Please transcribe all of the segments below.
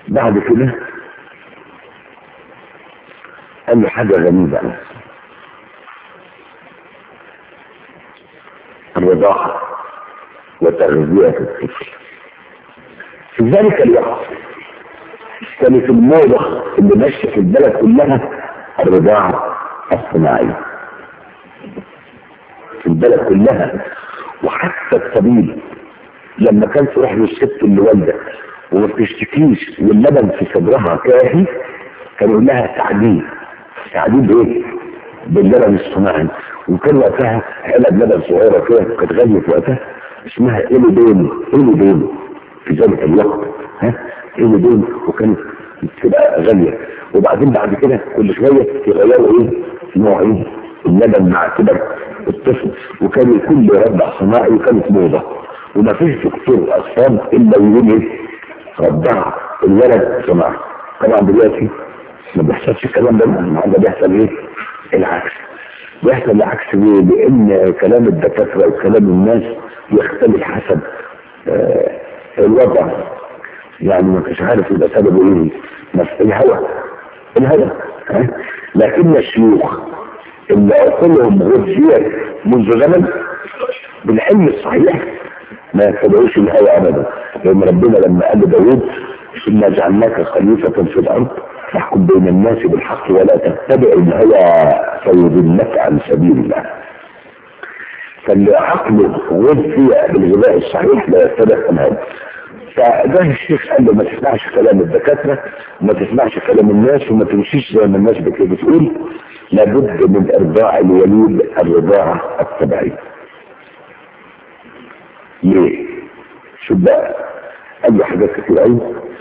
بعد كده قال له حاجة غريبة الرضاعة وتغذية الطفل في ذلك الوقت كانت الموضة اللي ماشية في البلد كلها الرضاعة الصناعية في البلد كلها وحتى الطبيب لما كان تروح للست اللي والدة وما بتشتكيش واللبن في صدرها كافي كان يقول لها تعديل تعديل ايه؟ باللبن الصناعي وكان وقتها علب لبن صغيره كده كانت غاليه في وقتها اسمها ايلودين ايلودين في ذلك الوقت ها ايلودين وكانت تبقى غاليه وبعدين بعد كده كل شويه يغيروا ايه؟ نوع ايه؟ اللبن مع كبر الطفل وكان الكل يرضع صناعي وكانت موضه وما فيش دكتور اطفال الا يقول ايه؟ رضع الولد صناعي طبعا دلوقتي ما بيحصلش الكلام ده النهارده بيحصل ايه؟ العكس بيحصل العكس ليه؟ لان كلام الدكاتره وكلام الناس يختلف حسب آه الوضع يعني ما كنتش عارف يبقى سببه ايه بس الهوى الهوى ها؟ لكن الشيوخ اللي عقولهم غذيت منذ زمن بالعلم الصحيح ما يتبعوش الهوى ابدا لان ربنا لما قال لداوود انا جعلناك خليفه في الارض فاحكم بين الناس بالحق ولا تتبع الهوى فيضلك عن سبيل الله فاللي عقله غذي بالغذاء الصحيح لا يتبع الهوى فده الشيخ قال له ما تسمعش كلام الدكاترة وما تسمعش كلام الناس وما تمشيش زي ما الناس بتقول لابد من ارضاع الوليد الرضاعة الطبيعية ليه؟ شو بقى؟ قال له حاجات كتير قوي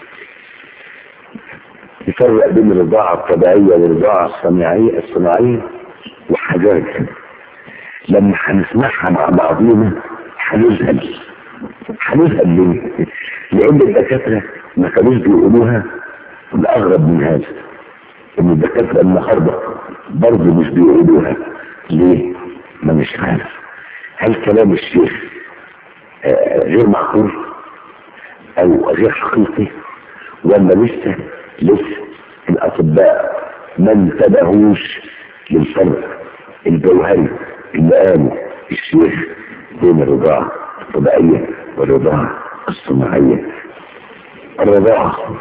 يفرق بين الرضاعة الطبيعية والرضاعة الصناعية الصناعية وحاجات لما هنسمعها مع بعضينا هنذهل هنذهل ليه؟ لأن الدكاترة ما كانوش بيقولوها الأغرب من هذا إن الدكاترة النهاردة برضه مش بيقولوها ليه؟ ما مش عارف هل كلام الشيخ آه غير معقول أو غير حقيقي ولا لسه لسه الأطباء ما انتبهوش للفرق الجوهري اللي قاله الشيخ بين الرضاعة الطبيعية والرضاعة الصناعية الرضاعة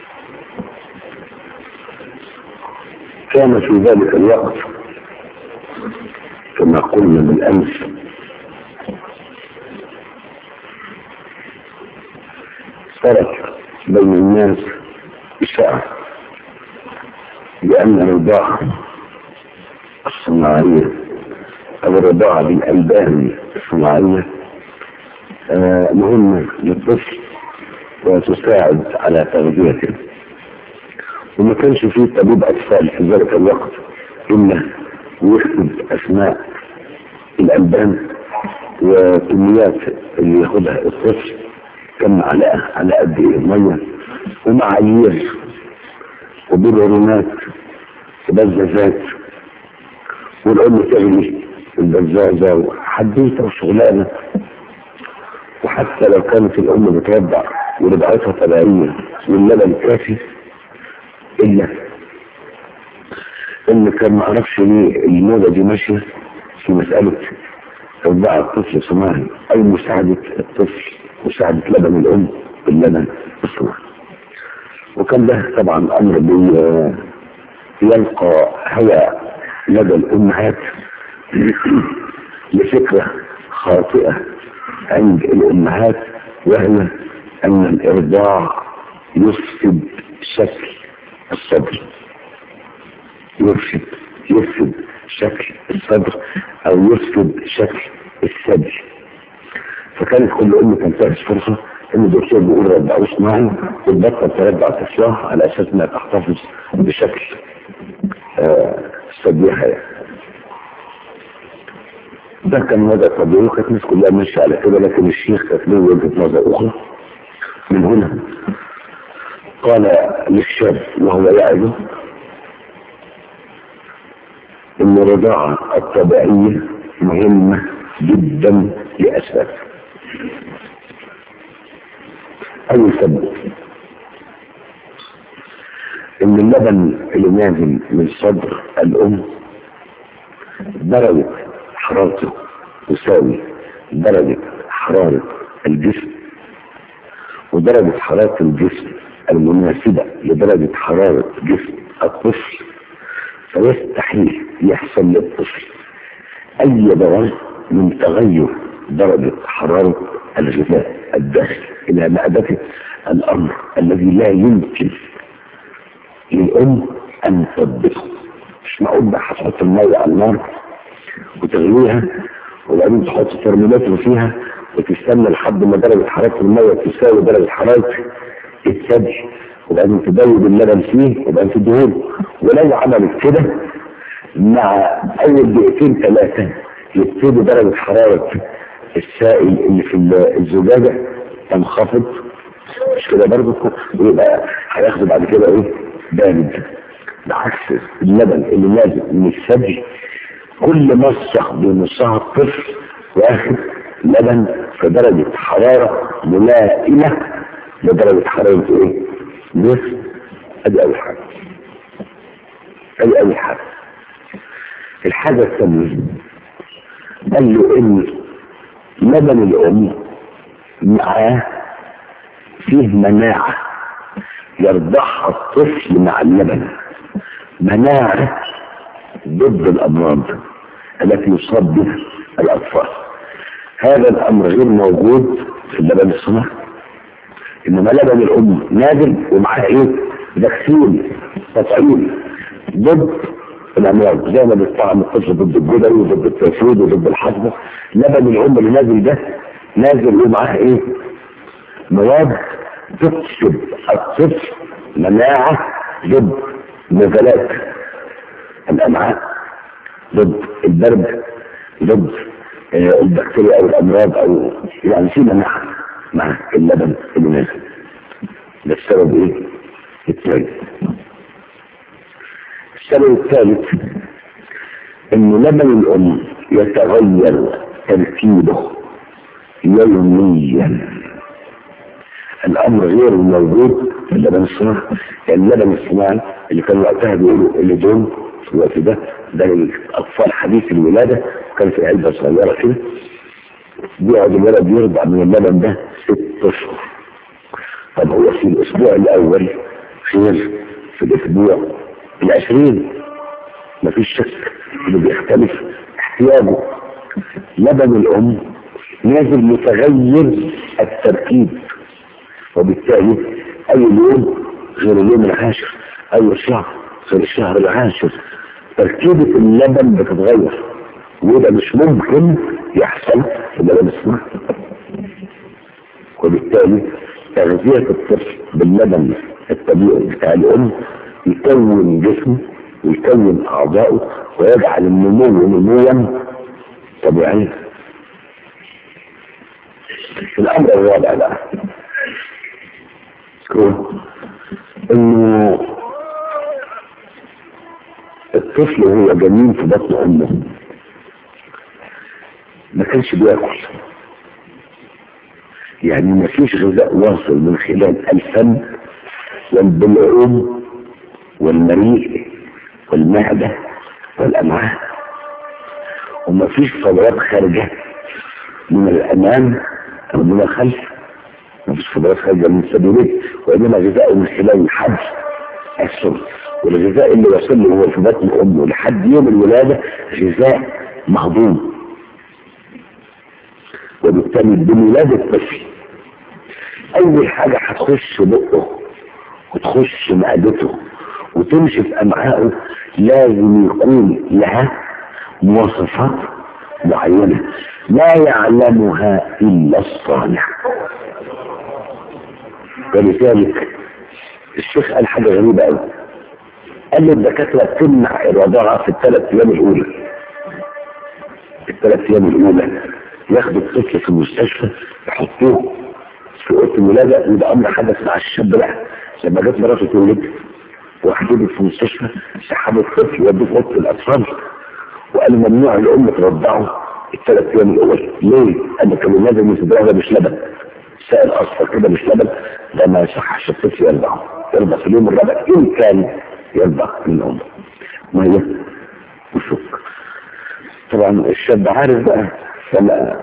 كان في ذلك الوقت كما قلنا بالأمس ترك بين الناس إشاعة بأن الرضاعة الصناعية أو الرضاعة بالألبان الصناعية آه مهمة للطفل وتساعد على تغذيته وما كانش فيه طبيب أطفال في ذلك الوقت إلا يكتب أسماء الألبان وكميات اللي ياخدها الطفل كم معلقة على قد إيه مية ومعايير وبالهرمونات وبزازات والأم تغلي البزازة وحديثة وشغلانة وحتى لو كانت الأم بترضع ورضعتها طبيعية واللبن كافي إلا إن كان معرفش ليه الموضة دي ماشية في مسألة رضاعة الطفل صناعي أو مساعدة الطفل مساعدة لبن الأم باللبن الصناعي وكان ده طبعا أمر بي يلقى هوى لدى الأمهات لفكرة خاطئة عند الأمهات وهي أن الإرضاع يفسد شكل الصدر يفسد يفسد شكل الصدر أو يفسد شكل الثدي فكانت كل أم تنتهز فرصة إن الدكتور بيقول رضعوا صناعي وتبطل ترضع طفلها على أساس إنها تحتفظ بشكل آه صديقها يعني. ده كان وضع طبيعي وكانت الناس كلها ماشيه على كده لكن الشيخ كانت له وجهه نظر اخرى من هنا قال للشاب وهو يعظه ان الرضاعه الطبيعيه مهمه جدا لاسباب اول سبب ان اللبن اللي نازل من صدر الام درجة حرارته تساوي درجة حرارة الجسم ودرجة حرارة الجسم المناسبة لدرجة حرارة جسم الطفل فيستحيل يحصل للطفل أي ضرر من تغير درجة حرارة الغذاء الداخل إلى معدته الأمر الذي لا يمكن للأم أن تضبطه مش معقول بقى هتحط المية على النار وتغليها وبعدين تحط ترميمتر فيها وتستنى لحد ما درجة حرارة المية تساوي درجة حرارة الثلج وبعدين تدوب اللبن فيه وبعدين تدهونه ولو عملت كده مع أول دقيقتين ثلاثة يبتدي درجة حرارة السائل اللي في الزجاجة تنخفض مش كده برضه ويبقى هياخده بعد كده ايه بارد بعكس اللبن اللي نازل من الثلج كل مصة بيمصها الطفل واخد لبن في درجة حرارة ملائمة لدرجة حرارة ايه؟ نصف ادي اول حاجة ادي اول حاجة الحاجة الثانية قال له ان لبن الام معاه فيه مناعة يرضعها الطفل مع اللبن مناعة ضد الأمراض التي يصاب بها الأطفال هذا الأمر غير موجود في اللبن الصناعي إنما لبن الأم نازل ومعاه إيه؟ فاكسين تطعيم ضد الأمراض زي ما بيطعم الطفل ضد الجدري وضد التيفود وضد الحصبة لبن الأم اللي نازل ده نازل ومعاه إيه؟ مواد تكسب الطفل مناعة ضد نزلات الأمعاء ضد البرد ضد البكتيريا أو الأمراض أو يعني في مناعة مع اللبن اللي نازل ده السبب إيه؟ الثالث السبب الثالث إن لبن الأم يتغير تركيبه يوميا الامر غير موجود في اللبن الصناعي اللبن الصناعي اللي كان وقتها بيقولوا اللي دول في الوقت ده ده للاطفال حديث الولاده كان في علبه صغيره كده بيقعد الولد يرضع من اللبن ده ست اشهر طب هو في الاسبوع الاول خير في الاسبوع العشرين مفيش شك اللي بيختلف احتياجه لبن الام نازل متغير التركيب وبالتالي اي يوم غير اليوم العاشر اي شهر غير الشهر العاشر تركيبة اللبن بتتغير وده مش ممكن يحصل في اللبن الصناعي وبالتالي تغذية الطفل باللبن الطبيعي بتاع الأم يكون جسمه ويكون أعضائه ويجعل النمو نموا طبيعيا الأمر الرابع بقى انه الطفل وهو جنين في بطن امه ما كانش بياكل يعني ما فيش غذاء واصل من خلال الفم والبلعوم والمريء والمعدة والأمعاء وما فيش فضلات خارجة من الأمام أو من الخلف ما فيش فضلات خارجة من السبيلين وإنما غذاء من خلال الحد السر والغذاء اللي وصل له هو في بطن أمه لحد يوم الولادة غذاء مهضوم وبالتالي بميلاد الطفل أول حاجة هتخش بقه وتخش معدته وتمشي في أمعائه لازم يكون لها مواصفات معينة لا يعلمها إلا الصالح ولذلك الشيخ قال حاجة غريبة قوي قال لي الدكاترة تمنع الرضاعة في الثلاث أيام الأولى الثلاث أيام الأولى ياخدوا الطفل في المستشفى يحطوه في أوضة الولادة وده أمر حدث مع الشاب ده لما جت مراته تولد وحددت في المستشفى سحبوا الطفل ودوه في أوضة الأطفال وقالوا ممنوع الأم ترضعه الثلاث أيام الأول ليه؟ قال كانوا لازم يصدرها ده مش لبن سائل أصفر كده مش لبن ده ما يصحش الطفل يرضعه يرضى في اليوم الرابع إن كان يرضى من أمه مية وشك طبعا الشاب عارف بقى فلا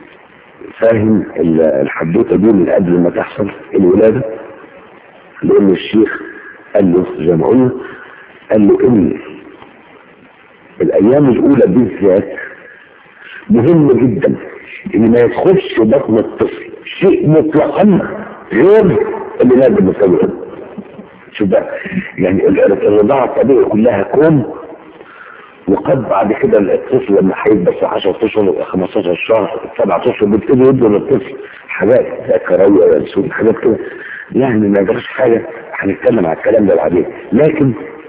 فاهم الحدوته دي من قبل ما تحصل الولاده لان الشيخ قال له زي ما قلنا قال له ان الايام الاولى بالذات مهم جدا ان ما يدخلش بطن الطفل شيء مطلقا غير اللي لازم يسويه شوف بقى يعني الرضاعه الطبيعيه كلها كوم وقد بعد كده الطفل لما هيكبر 10 اشهر 15 شهر 7 اشهر بيبتدي يدوا للطفل حاجات زي كراويه ينسون حاجات كده يعني ما يجراش حاجه هنتكلم على الكلام ده بعدين لكن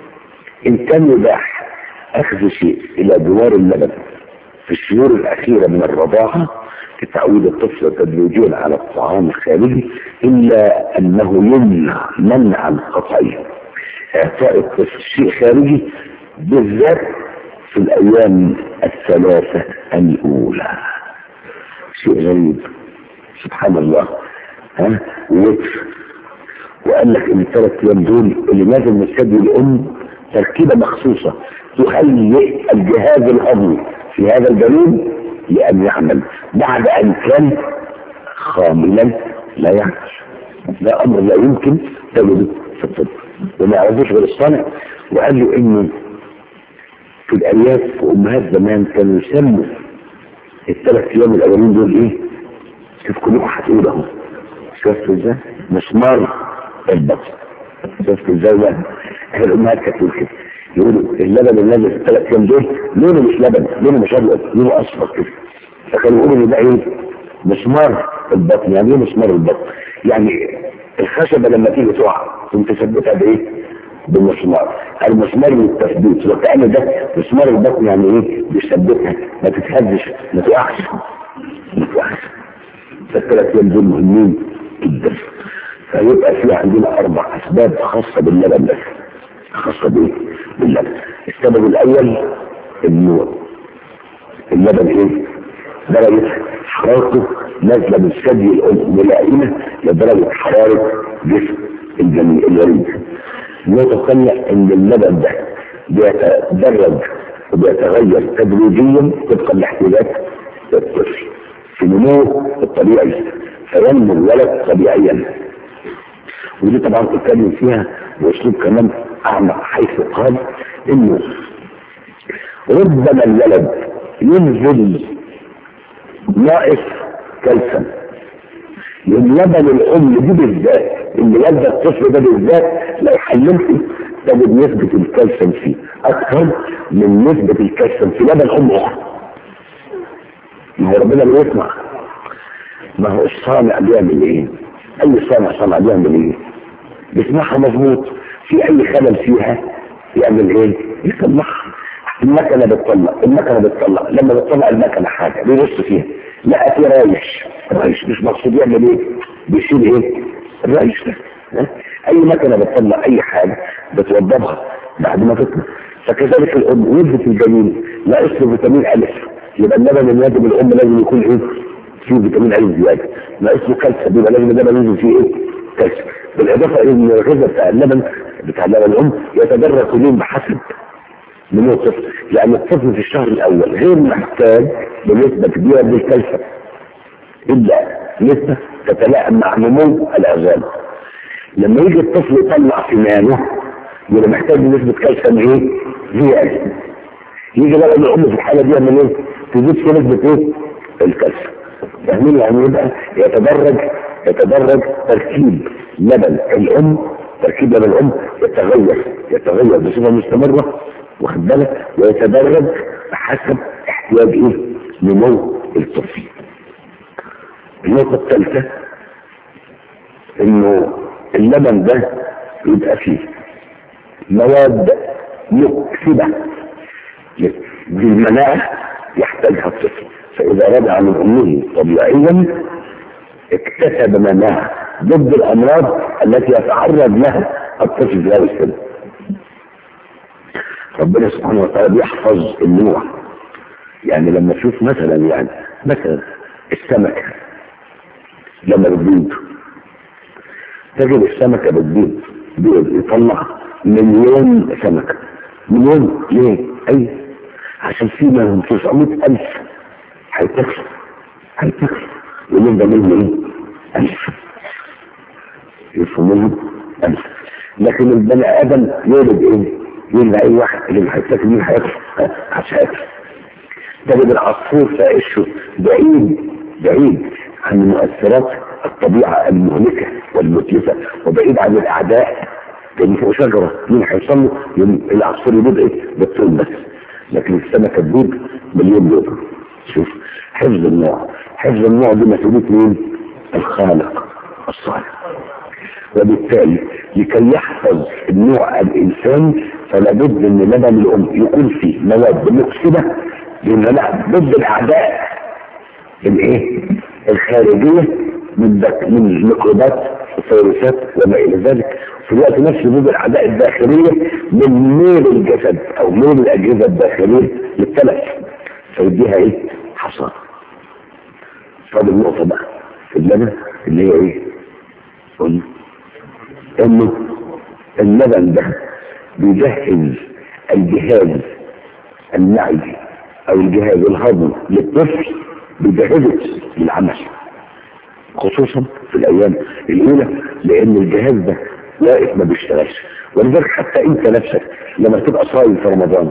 ان كان يباح اخذ شيء الى دوار اللبن في الشهور الاخيره من الرضاعه لتعويد الطفل تدريجيا على الطعام الخارجي الا انه يمنع منعا قطعيا اعطاء الطفل شيء خارجي بالذات في الايام الثلاثة الاولى شيء غريب سبحان الله ها وتر وقال لك ان الثلاث ايام دول اللي نازل من ثدي الام تركيبة مخصوصة تهيئ الجهاز الهضمي في هذا الجنين لان يعمل بعد ان كان خاملا لا يعمل ده امر لا يمكن تجده في الطب وما يعرفوش غير الصنع وقال له انه في الارياف وامهات زمان كانوا يسموا الثلاث ايام الاولين دول ايه؟ شوف كلكم هتقولوا اهو شفت ازاي؟ مسمار البطن شفت ازاي بقى؟ احنا الامهات كانت تقول كده يقولوا اللبن اللي نازل في الثلاث ايام دول لونه مش لبن لونه مش ابيض لونه اصفر كده فكانوا يقولوا ان ده ايه؟ مسمار البطن يعني ايه مسمار البطن؟ يعني الخشبه لما تيجي تقع كنت تثبتها بايه؟ بالمسمار المسمار للتثبيت وكأن ده مسمار البطن يعني ايه بيثبتها ما تتهزش ما تقعش ما تقعش فالثلاث ايام دول مهمين جدا فيبقى في عندنا اربع اسباب خاصه باللبن بس خاصه بايه؟ باللبن السبب الاول انه اللبن ايه؟ درجه حرارته نازله من ثدي الام ملائمه لدرجه حراره جسم الجنين الوريد النقطة الثانية ان اللبن ده بيتدرج وبيتغير تدريجيا طبقا لاحتياجات الطفل في نموه الطبيعي فينمو الولد طبيعيا ودي طبعا تتكلم فيها باسلوب كمان اعمق حيث قال انه ربما الولد ينزل ناقص كالسيوم لان لبن الام دي بالذات اللي والده الطفل ده بالذات لو حللت تجد نسبة الكالسيوم فيه اكثر من نسبة الكالسيوم في لبن ام اخرى ما هو ربنا بيسمع ما هو الصانع بيعمل ايه اي صانع صانع بيعمل ايه بيسمعها مظبوط في اي خلل فيها يعمل ايه يصلحها المكنة بتطلع المكنة بتطلع لما بتطلع المكنة حاجة بيبص فيها لا في رايش رايش مش مقصود يعمل ايه بيشيل ايه الرايش ده اي مكنة بتطلع اي حاجة بتوضبها بعد ما تطلع فكذلك الام ولدت الجنين ناقص له فيتامين الف يبقى اللبن الناتج من الام لازم يكون ايه فيه فيتامين الف زياده ناقص له كالسيوم يبقى لازم اللبن ينزل فيه ايه كالسيوم بالاضافه الى ان الغذاء بتاع اللبن بتاع اللبن الام يتدرج كل يوم بحسب من الطفل لان الطفل في الشهر الاول غير محتاج بنسبه كبيره للكالسيوم الا نسبه تتلائم مع نمو العظام لما يجي الطفل يطلع سنانه يبقى محتاج نسبه كالسيوم ايه؟ زياده يجي بقى الام في الحاله دي يعمل ايه؟ تزيد في نسبه ايه؟ الكالسيوم فاهمين يعني يبقى يتدرج يتدرج تركيب لبن الام تركيب لبن الام يتغير يتغير بصفه مستمره واخد بالك ويتدرج حسب احتياج ايه نمو الطفل النقطة الثالثة انه اللبن ده يبقى فيه مواد مكسبة بالمناعة يحتاجها الطفل فإذا رجع من أمه طبيعيا اكتسب مناعة ضد الأمراض التي يتعرض لها الطفل في هذا السن ربنا سبحانه وتعالى بيحفظ النوع يعني لما تشوف مثلا يعني مثلا السمكة لما بتبيض تجد السمكة بتبيض بيطلع مليون سمكة مليون ليه؟ أي عشان في منهم 900 ألف هيتكسر هيتكسر يقولون ده منهم ايه؟ ألف يفهمونهم ألف لكن البني آدم يولد إيه؟ يولد أي واحد اللي هيتاكل مين هياكل عشان هياكل تجد العصفور تعيشه بعيد بعيد عن مؤثرات الطبيعة المهلكة والمتلفة وبعيد عن الأعداء لأن فوق شجرة مين هيوصل له يوم العصفور يبيض إيه؟ بالطول بس لكن السمكة تبيض مليون بيضة شوف حفظ النوع حفظ النوع دي مسؤولية مين؟ الخالق الصالح وبالتالي لكي يحفظ النوع الإنساني فلا بد ان لبن الأم يكون فيه مواد مفسدة لأن لا ضد الأعداء الايه؟ الخارجية من بك من الميكروبات الفيروسات وما إلى ذلك في الوقت نفسه ضد الأعداء الداخلية من ميل الجسد أو ميل الأجهزة الداخلية للتلف فيديها إيه؟ حصان فاضل النقطة بقى في اللبن اللي هي إيه؟ قلنا انه اللبن ده بيجهز الجهاز المعدي او الجهاز الهضمي للطفل بيجهزه للعمل خصوصا في الايام الاولى لان الجهاز ده واقف ما بيشتغلش ولذلك حتى انت نفسك لما تبقى صايم في رمضان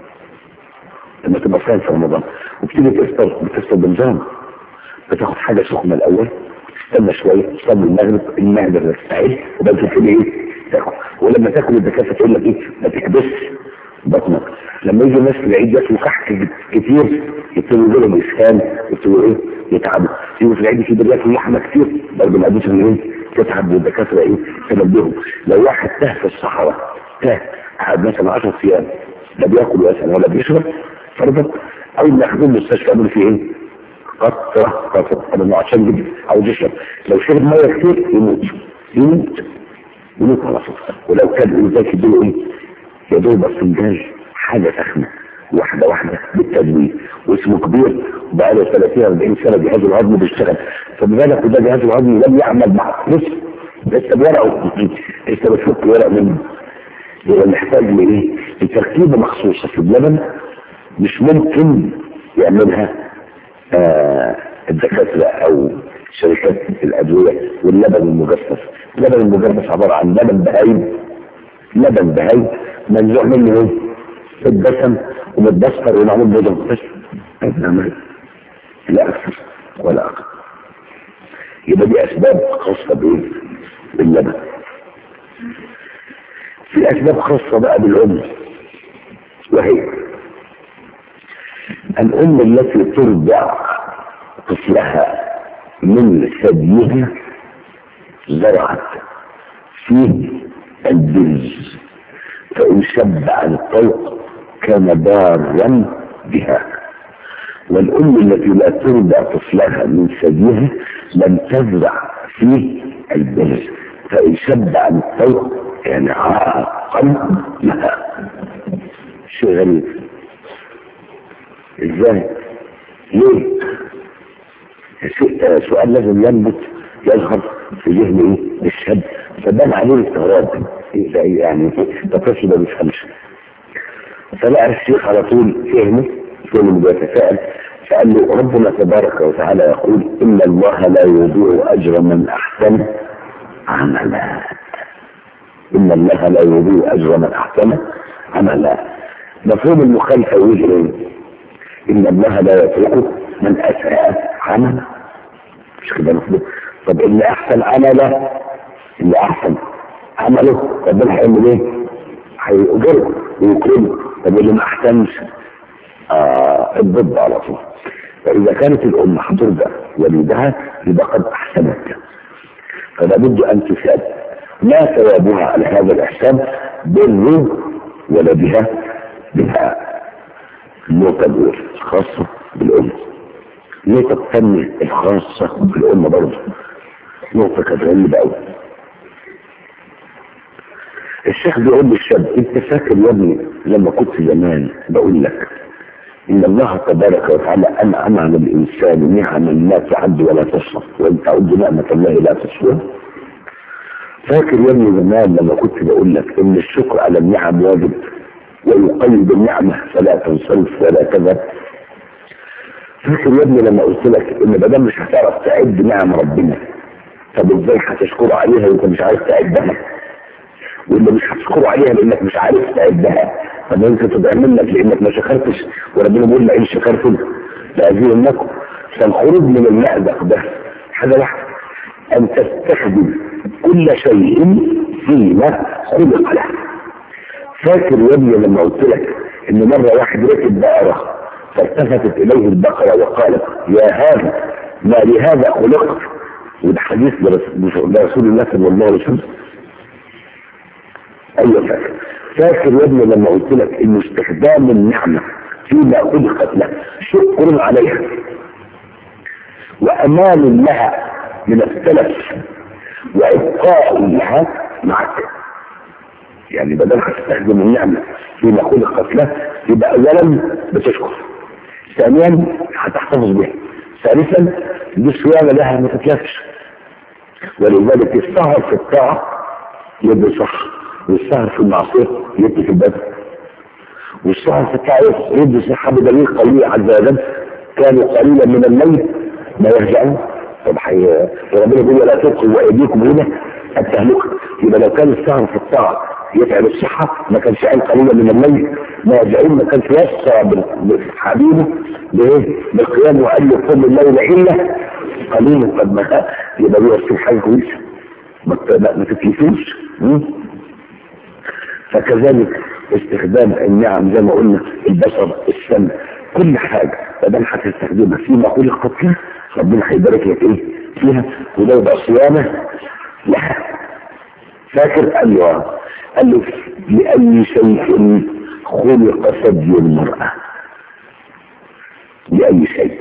لما تبقى صايم في رمضان وبتيجي تفطر بتفطر بنظام بتاخد حاجه سخنه الاول تستنى شويه تصلي المغرب المعده تستعد وبعد كده ايه تاكل ولما تاكل الدكاتره تقول لك ايه ما تكبسش بطنك لما يجي الناس في العيد ياكلوا كحك كتير يبتدوا يجي لهم اسهال يبتدوا ايه يتعبوا يجوا في العيد كده بياكلوا لحمه كتير برضه معدتهم ايه تتعب والدكاتره ايه تنبههم لو واحد تاه في الصحراء تاه قعد مثلا 10 ايام لا بياكل مثلا ولا بيشرب فرضا اول ما ياخدوه المستشفى قالوا فيه ايه قطرة قطرة طبعا عشان جدا عاوز يشرب لو شرب ميه كتير يموت يموت يموت على طول ولو كان ذاك يديله ايه يا دوب فنجان حاجه سخنه واحده واحده بالتدوير واسمه كبير بقى له 30 40 سنه جهاز الهضم بيشتغل فبالك وده جهاز الهضم لم يعمل مع لسه لسه بورقه لسه بتفك ورق منه يبقى محتاج لايه؟ لتركيبه مخصوصه في اللبن مش ممكن يعملها آه الدكاترة او شركات الادوية واللبن المجفف اللبن المجفف عبارة عن لبن بهايم لبن بهايم منزوع منه ايه الدسم ومتبستر ومعمول بيضة بس لا اكثر ولا اقل يبقى دي اسباب خاصة بايه باللبن في اسباب خاصة بقى بالام وهي الأم التي ترضع طفلها من ثديها زرعت فيه البرز فإن شب عن الطوق كان ضارا بها والأم التي لا ترضع طفلها من ثديها لم تزرع فيه البرز فإن شب عن الطوق كان عاقا لها شيء غريب ازاي ليه سؤال لازم ينبت يظهر في ذهن ايه الشاب فبان عليه الاستغراب ازاي يعني ده طفل ما بيفهمش فلقى الشيخ على طول فهمه فهمه بيتساءل فقال له ربنا تبارك وتعالى يقول ان الله لا يضيع اجر من احسن عملا ان الله لا يضيع اجر من احسن عملا مفهوم المخالفه يوجد ان الله لا يتركه من اساء عملا مش كده مفهوم طب اللي احسن عمله اللي احسن عمله ربنا هيعمل ايه؟ هيأجره ويكرمه طب اللي ما احسنش آه الضد على طول فاذا كانت الام هترضع وليدها يبقى قد احسنت فلا بد ان تسال ما ثوابها على هذا الاحسان بر ولدها بها النقطة الأولى الخاصة بالأم النقطة الثانية الخاصة بالأم برضه نقطة كانت غريبة أوي الشيخ بيقول للشاب أنت فاكر يا ابني لما كنت زمان بقول لك إن الله تبارك وتعالى أنعم على الإنسان نعما لا تعد ولا تحصى وإن تعد نعمة الله لا تحصوها فاكر يا ابني زمان لما كنت بقول لك ان الشكر على النعم واجب ويقيد النعمة فلا تنصرف ولا تذهب فاكر يا ابني لما قلت لك ان ما دام مش هتعرف تعد نعم ربنا طب ازاي هتشكر عليها وانت مش عارف تعدها واللي مش هتشكر عليها لانك مش عارف تعدها طب انت تبقى منك لانك ما شكرتش وربنا بيقول لئن شكرتم لازيدنكم فالخروج من المأزق ده حاجه واحده ان تستخدم كل شيء فيما خلق له فاكر يا ابني لما قلت لك ان مره واحد ركب بقره فالتفتت اليه البقره وقالت يا هذا ما لهذا خلقت وده حديث لرسول الله صلى الله عليه وسلم ايوه فاكر فاكر يا ابني لما قلت لك ان استخدام النعمه فيما خلقت له شكر عليها وامان لها من السلف وابقاء لها معك يعني بدل هتستخدم النعمه فيما خلقت له يبقى اولا بتشكر ثانيا هتحتفظ بها ثالثا دي صيانه لها ما تتلفش ولذلك السهر في الطاعه يدي صح والسهر في المعصيه يدي في البدن والسهر في الطاعه يدي صحه بدليل قوي عز وجل كانوا قليلا من الليل ما يرجعون طب حي... ربنا بيقول ولا تلقوا وايديكم هنا التهلكه يبقى لو كان السهر في الطاعه يتعب الصحة ما كانش قال قليلا من الليل ما يرجعون ما كانش يسعى بحبيبه بايه بالقيام وقال له قم الليل الا قليلا قد ما يبقى بيوصل حاجه كويسه ما ما تتلفوش فكذلك استخدام النعم زي ما قلنا البصر السمع كل حاجه ما دام هتستخدمها فيما خلقت له ربنا هيبارك لك ايه فيها وده يبقى صيانه لها فاكر قال له قال له لأي شيء خلق ثدي المرأة لأي شيء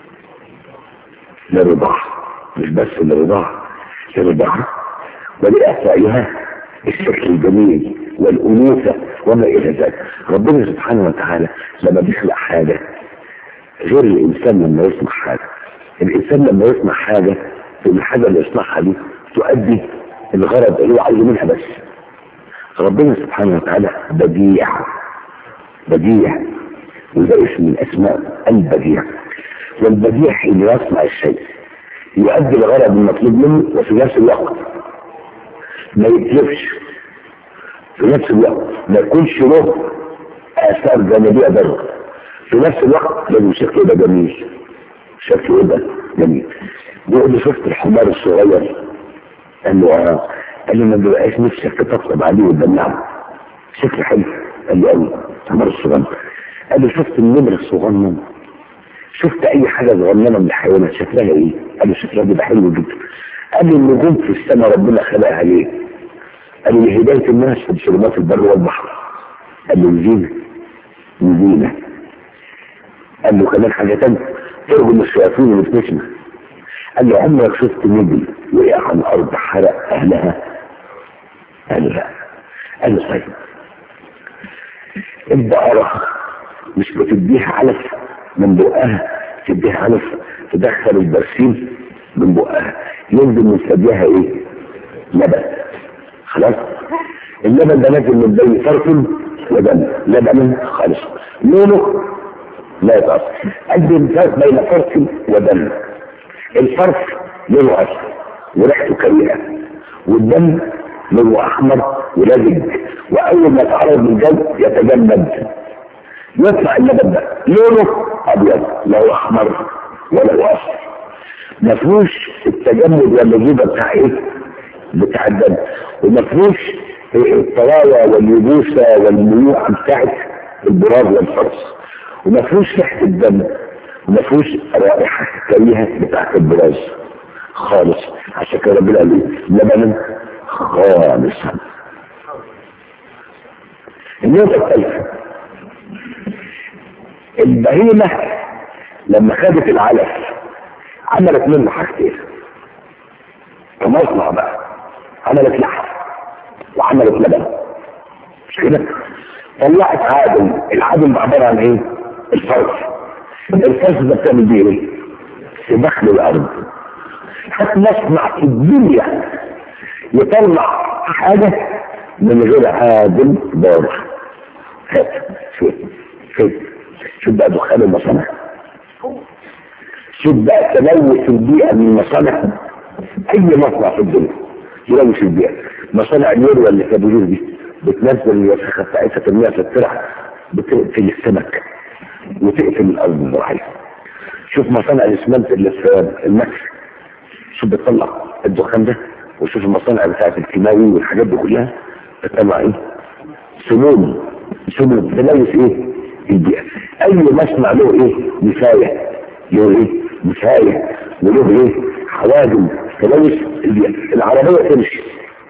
لرضاها مش بس لرضاها لرضاها ولإعطائها الشكل الجميل والأنوثة وما إلى ذلك ربنا سبحانه وتعالى لما بيخلق حاجة غير الإنسان لما يصنع حاجة الإنسان لما يصنع حاجة الحاجة اللي يصنعها دي تؤدي الغرض اللي هو عايزه منها بس ربنا سبحانه وتعالى بديع بديع وده اسم من اسماء البديع والبديع اللي يصنع الشيء يؤدي الغرض المطلوب منه وفي نفس الوقت ما يتلفش في نفس الوقت ما يكونش له اثار جانبيه ضرر في نفس الوقت لازم شكله يبقى جميل شكله يبقى جميل بيقول لي شفت الحمار الصغير قال له اه قال لي ما بيبقاش نفسك تطبطب عليه وتدلعه شكله حلو قال لي قوي الحمار الصغير قال لي شفت النمر الصغنن شفت اي حاجه صغننه من الحيوانات شكلها ايه؟ قال لي شكلها بيبقى حلو جدا قال لي النجوم في السماء ربنا خلقها ليه؟ قال لي هدايه الناس في شربات البر والبحر قال لي زينه زينه قال له كمان حاجه ثانيه ترجم الشياطين اللي بتسمع قال له عمرك شفت نبي وقع على الارض حرق اهلها قال له لا قال له طيب البقرة مش بتديها علف من بقها تديها علف تدخل البرسيم من بقها ينزل من ثديها ايه لبن خلاص اللبن ده نازل من بين فرق ودم لبن خالص لونه لا يتأثر قد الفرق بين فرق ودم الفرق لونه أسود وريحته كريهة والدم لونه أحمر ولزج وأول ما يتعرض للجو يتجمد يطلع اللبن ده لونه أبيض لا أحمر ولا أصفر ما فيهوش التجمد واللزوجة بتاع إيه؟ بتاع الدم وما فيهوش الطراوة واليبوسة والميوعة بتاعت البراز والفرس وما فيهوش ريحة الدم وما فيهوش رائحة كريهة بتاعت البراز خالص عشان كده ربنا قال ايه لبنا خالصا النقطة الثالثة البهيمة لما خدت العلف عملت منه حاجتين كمصنع بقى عملت لحم وعملت لبن مش كده طلعت عادم العادم عبارة عن ايه الفرس الفرس ده بتعمل بيه ايه في داخل الارض هات مصنع في الدنيا يطلع حاجة من غير عادل ضار هات شوف شوف شوف بقى دخان المصانع شوف بقى تلوث البيئة من المصانع أي مصنع في الدنيا يلوث البيئة مصانع اليورو اللي في أبو دي بتنزل الوسخة بتاعتها ترميها في الترع بتقتل السمك وتقتل الأرض الزراعية شوف مصانع الإسمنت اللي في المكس شوف بتطلع الدخان ده وشوف المصانع بتاعت الكيماوي والحاجات دي كلها بتطلع ايه؟ سموم سموم تلوث ايه؟ البيئة أي مصنع له ايه؟ نفاية له ايه؟ نفاية وله ايه؟ حوادم تلوث البيئة العربية تمشي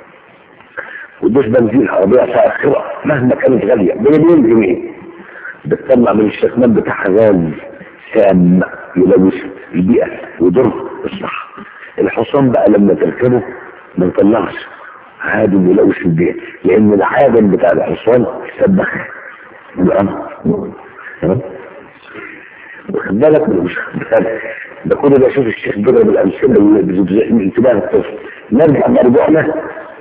وتدوس بنزين عربية فاخرة مهما كانت غالية بمليون جنيه بتطلع من الشكمان بتاعها غاز سام يلوث البيئة ويضر الصحة الحصان بقى لما تركبه ما يطلعش عادم يلوث البيئة لأن العادم بتاع الحصان سبخ الأمر تمام واخد بالك ولا مش واخد بالك ده كل ده شوف الشيخ ضرب الأمثلة اللي بتزعج انتباه الطفل نرجع مرجعنا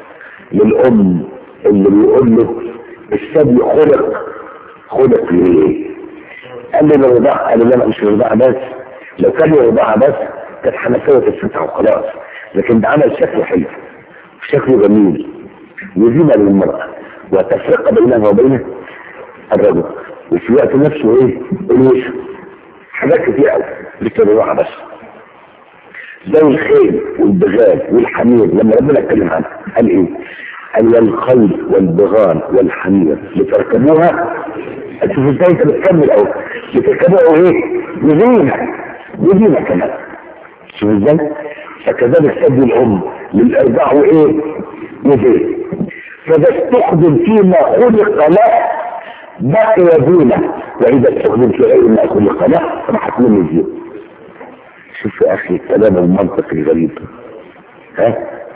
للأم اللي بيقول له الثدي خلق خلق ليه؟ قال لي الرضاعة قال لي لا مش الرضاعة بس لو كان الرضاعة بس كانت حنفية تتفتح وخلاص لكن ده عمل شكله حلو شكله جميل وزينة للمرأة وتفرقة بينها وبين الرجل وفي وقت نفسه ايه؟ الوسع حاجات كتير قوي للرضاعة بس زي الخيل والبغال والحمير لما ربنا اتكلم عنها قال ايه؟ قال الخيل والبغال والحمير لتركبوها شوف ازاي انت بتكمل اهو لتركبوها ايه؟ وزينة وزينة كمان شوف ازاي؟ فكذلك تبدو الام للارضاع وايه؟ وزينة فاذا استخدم فيما خلق له بقي زينة واذا استخدم في غير ما خلق له راحت منه زينة شوف يا اخي الكلام المنطقي الغريب ها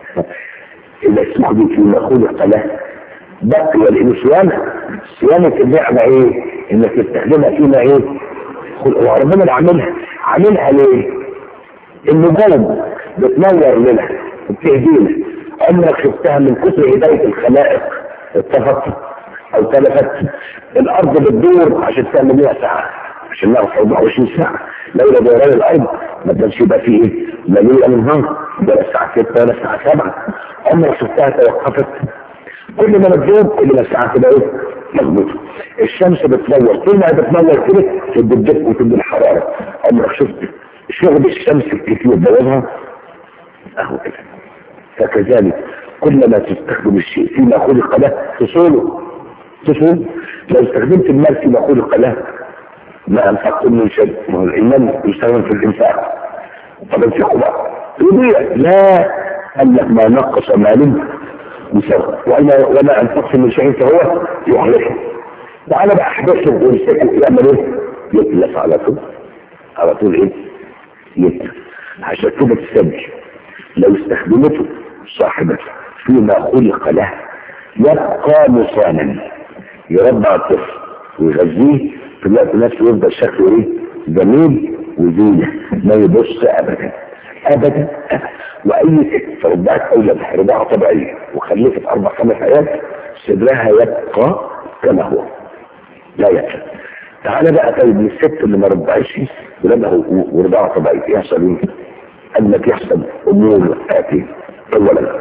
اذا استخدم فيما خلق له بقي والانسيانة صيانة النعمة ايه انك تستخدمها فيما ايه وربنا اللي عاملها عاملها ليه النجوم بتنور لنا وبتهدينا عمرك شفتها من كثر هداية الخلائق اتفقت او تلفت الارض بتدور عشان تعمل لها ساعة عشان نعرف 24 ساعة لولا دوران الارض ما كانش يبقى فيه ايه لا ليلة من نهار ولا الساعة 6 ولا الساعة 7 عمرك شفتها توقفت كل ما بتدور كل ما الساعة تبقى ايه مظبوطة الشمس بتنور كل ما بتنور كده تدي الدفء وتدي الحرارة عمرك شفت شغل الشمس الكتير بوضعها اهو كده فكذلك كلما تستخدم الشيء فيما خلق له تصوله تصول لو استخدمت المال فيما خلق له ما انفقتم من شيء ما هو الايمان يستخدم في الانفاق طب انفقوا بقى يضيع لا قال لك ما نقص مال بسبب وما وما انفقت من شيء فهو يخلفه تعالى بقى احدثه ويمسكه يعمل ايه؟ يتلف على طول على طول ايه؟ يتلف عشان كده تسجل لو استخدمته صاحبته فيما خلق له يبقى مصانا يربع الطفل ويغذيه في الوقت نفسه يفضل شكله ايه؟ جميل وزينة ما يبص ابدا ابدا ابدا واي ست رضعت اولادها رضاعه طبيعيه وخلفت اربع خمس ايام صدرها يبقى كما هو لا يأكل تعالى بقى طيب الست اللي ما رضعتش ولادها ورضاعه طبيعيه يحصل ايه؟ قال لك يحصل امور اتي اولا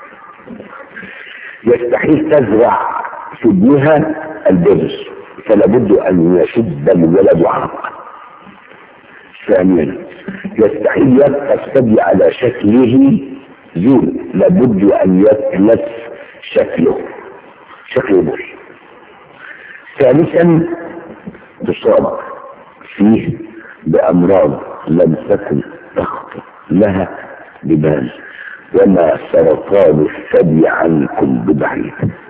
يستحيل تزرع في ابنها البذر فلا بد ان يشد الولد عرقا ثانيا يستحيل يبقى الثدي على شكله زين لابد ان يتلف شكله شكله بول ثالثا تصاب فيه بامراض لم تكن تخطر لها ببال وما سرطان الثدي عنكم ببعيد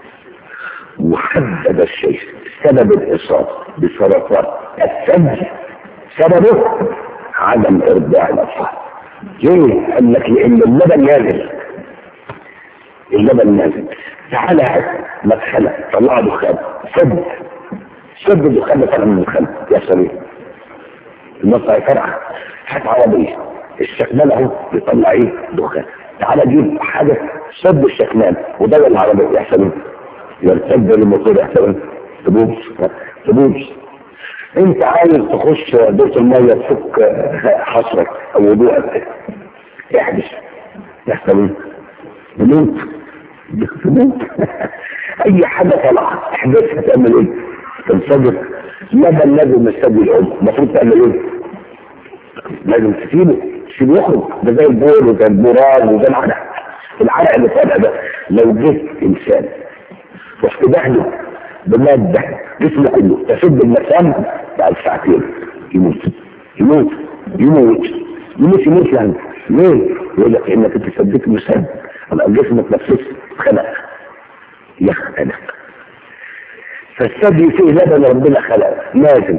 وحدد الشيء سبب الاصابه بسرطان الثدي سببه عدم ارضاع الاطفال ليه؟ قال لك لان اللبن نازل اللبن نازل تعالى هات مدخله طلع دخان سد سد الدخان طلع من الدخان يحصل ايه؟ المصنع يفرع هات عربيه استكمله يطلع ايه؟ دخان تعالى جيب حاجة سد الشكمان وده العربية يحصل يرتد الموتور يحصل تبوظ تبوظ انت عايز تخش دورة المية تفك حصرك او وضوءك احدث يحصل ايه؟ تموت تموت اي حاجة طلعت احدثها تعمل ايه؟ تنفجر ماذا لازم نستدي الام المفروض تعمل ايه؟ لازم تسيبه تسيبه يخرج ده زي البول وزي البراز وزي العرق العرق اللي طالع ده لو جه انسان رحت دهنه بمادة جسمه كله تسد المكان بعد ساعتين يموت يموت يموت يموت يموت يعني ليه؟ يقول لك انك انت سديت مسد على جسمك نفسه اتخنق يختنق فالثدي فيه لبن ربنا خلق لازم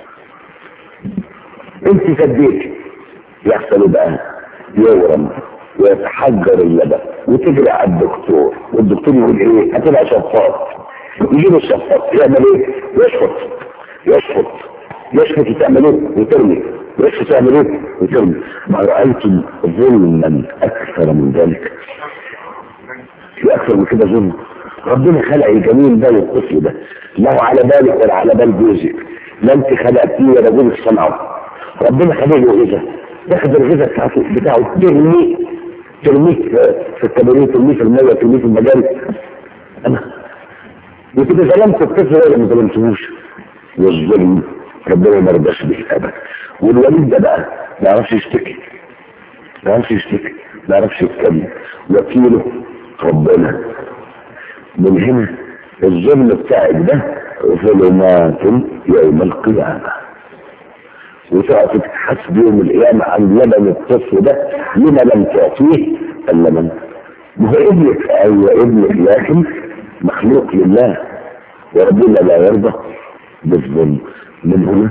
انت سديت يحصل بقى يورم ويتحجر اللبن وتجري على الدكتور والدكتور يقول ايه هتبقى شفاط يجيب الشفاط يعمل ايه يشفط يشفط يشفط تعمل ايه وترمي يشفط تعمل ايه وترمي ما رأيتم ظلما اكثر من ذلك في اكثر من كده ظلم ربنا خلق الجميل ده والطفل ده لا على بالك ولا على بال جوزك لا انت خلقتيه ولا جوزك صنعه ربنا خلق له غذاء ياخد الغذاء بتاعته بتاعه ترميه ترميه في التمارين ترميه في الميه ترميه في المجال انا وكده ظلمت الطفل ولا ما ظلمتهوش والظلم ربنا ما رضاش به ابدا والوليد ده بقى ما يعرفش يشتكي ما يعرفش يشتكي ما يعرفش يتكلم وكيله ربنا من هنا الظلم بتاعك ده ظلمات يوم القيامة وتقعد تتحاسب يوم القيامة عن لبن الطفل ده لما لم تعطيه اللبن ما هو ابنك ايوه ابنك لكن مخلوق لله وربنا لا يرضى بالظلم من هنا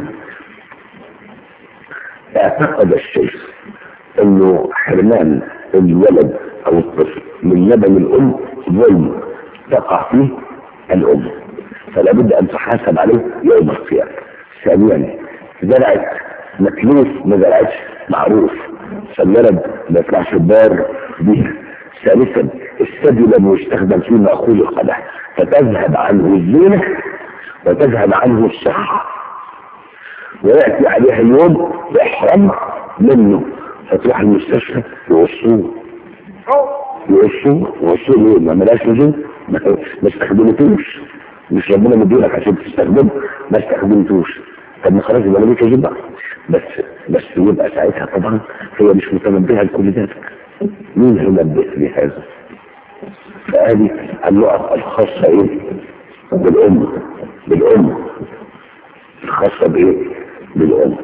اعتقد الشيخ انه حرمان الولد او الطفل من لبن الام ظلم تقع فيه الام فلا بد ان تحاسب عليه يوم القيامه ثانيا زرعت مكلوف ما زرعتش معروف فالولد ما يطلعش الدار بيها ثالثا الثدي لم يستخدم في مأخوذ القدح فتذهب عنه الزينة وتذهب عنه الصحة ويأتي عليها اليوم يحرم منه فتروح المستشفى يوصوه يوصوه يوصوه ليه ما ملاش لزوم ما استخدمتوش مش ربنا مديلك عشان تستخدمه ما استخدمتوش طب ما خلاص يبقى مالك يجيب بس بس يبقى ساعتها طبعا هي مش متنبهه لكل ذلك مين هينبه لهذا فهذه النقط الخاصة ايه بالأم بالأم الخاصة بايه بالأم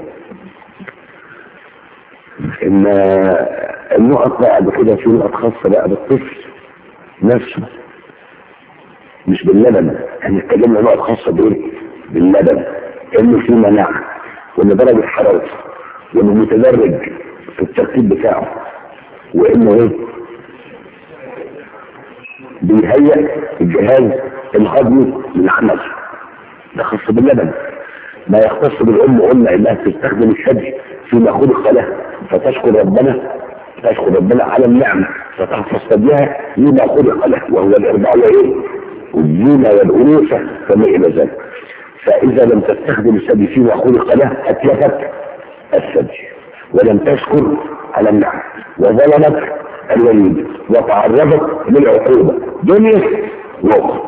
ان النقط بقى كده في نقط خاصة بقى بالطفل نفسه مش باللبن احنا اتكلمنا نقط خاصة بايه باللبن انه في مناعة وان درجة حرارته وانه متدرج في الترتيب بتاعه وانه ايه بيهيئ الجهاز الهضمي للعمل ده خاص باللبن ما يختص بالام قلنا انها تستخدم الثدي فيما خلق له فتشكر ربنا تشكر ربنا على النعمه فتحفظ ثديها لما خلق له وهو الاربع وايه والزينه والانوثه فما الى ذلك فاذا لم تستخدم الثدي فيما خلق له اتلفت الثدي ولم تشكر على النعم وظلمت الوليد وتعرضت للعقوبة دنيا واخرى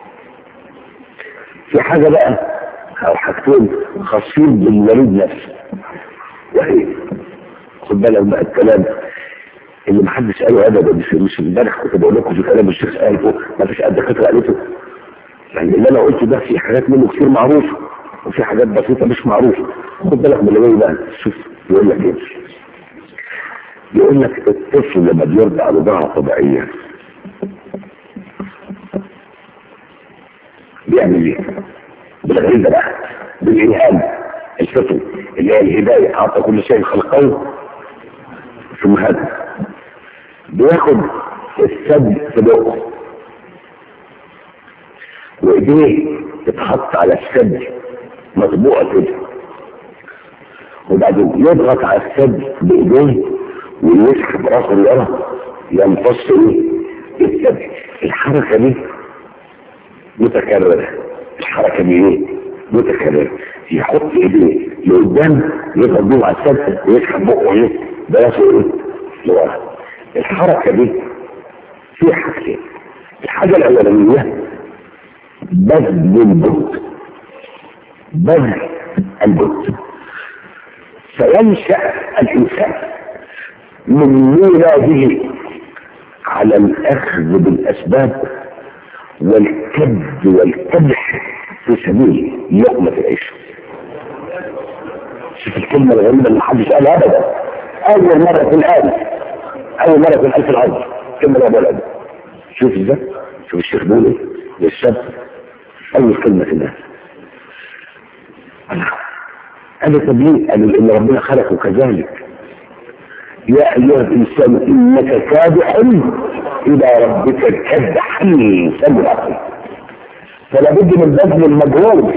في حاجة بقى او حاجتين خاصين بالوليد نفسه وهي خد بالك بقى الكلام اللي محدش قاله ابدا مش مش امبارح كنت بقول لكم في كلام الشيخ قاله ما فيش قد كده قالته يعني اللي انا قلته ده في حاجات منه كتير معروفه وفي حاجات بسيطه مش معروفه خد بالك من اللي جاي بقى شوف يقول لك ايه يقول لك الطفل لما بيرضع رضاعة طبيعية بيعمل ايه؟ بالغريزة بقى بالإلهام الفطري اللي هي الهداية أعطى كل شيء خلقه ثم هذا بياخد السد في بقه وإيديه تتحط على السد مطبوعة كده وبعدين يضغط على السد بإيديه ويسحب راسه لورا ينفصل الثدي الحركة دي متكررة الحركة دي ايه متكررة يحط ايديه لقدام يضرب بيه على الثدي ويسحب بقه ايه ده ايه لورا الحركة دي فيها حاجتين الحاجة الأولانية بذل البط بذل البط فينشأ الإنسان من ميلاده على الأخذ بالأسباب والكد والكدح في سبيل لقمة العيش شوف الكلمة الغريبة اللي محدش قالها أبدا أول مرة في الآن أول مرة في الألف الأرض كلمة لا بلد شوف ازاي شوف الشيخ بيقول ايه للشاب أول كلمة في الناس قال طب ليه؟ قال إن ربنا خلقه كذلك يا أيها الإنسان إنك كادح إلى ربك كدحا سبعا فلا بد من بذل المجهود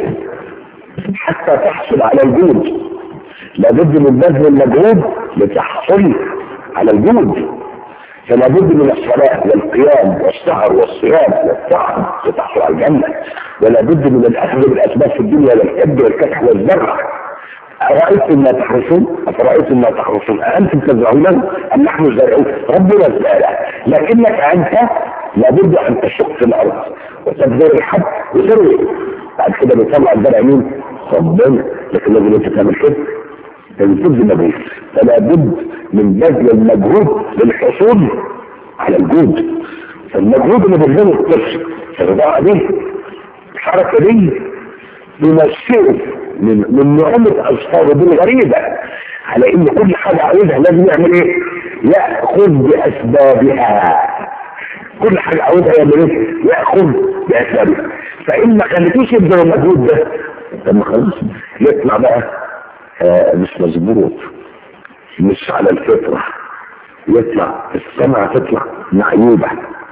حتى تحصل على الجود لا بد من بذل المجهود لتحصل على الجود فلا بد من الصلاة والقيام والسهر والصيام والطاعة لتحصل على الجنة ولا بد من الأخذ بالأسباب في الدنيا والكد والكدح والزرع أرأيتم ما تحرسون أفرأيتم ما تحرسون أأنتم تزرعونه أم نحن زارعون ربنا زارع لكنك أنت لابد أن تشق في الأرض وتبذر الحب وتروي بعد كده بيطلع الزرع مين؟ ربنا لكن لازم أنت تعمل كده لازم تبذل مجهود فلا بد من بذل المجهود للحصول على الجود فالمجهود اللي بيبذله الطفل في الرضاعة دي الحركة دي بيمثله من من نعمة أصحابه دي الغريبة على إن كل حاجة عاوزها لازم يعمل إيه؟ يأخذ بأسبابها كل حاجة عاوزها يعمل إيه؟ يأخذ بأسبابها فإن ما خليتوش يبذل المجهود ده طب ما خلاص يطلع بقى آه مش مظبوط مش على الفطرة يطلع السمع تطلع معيوبة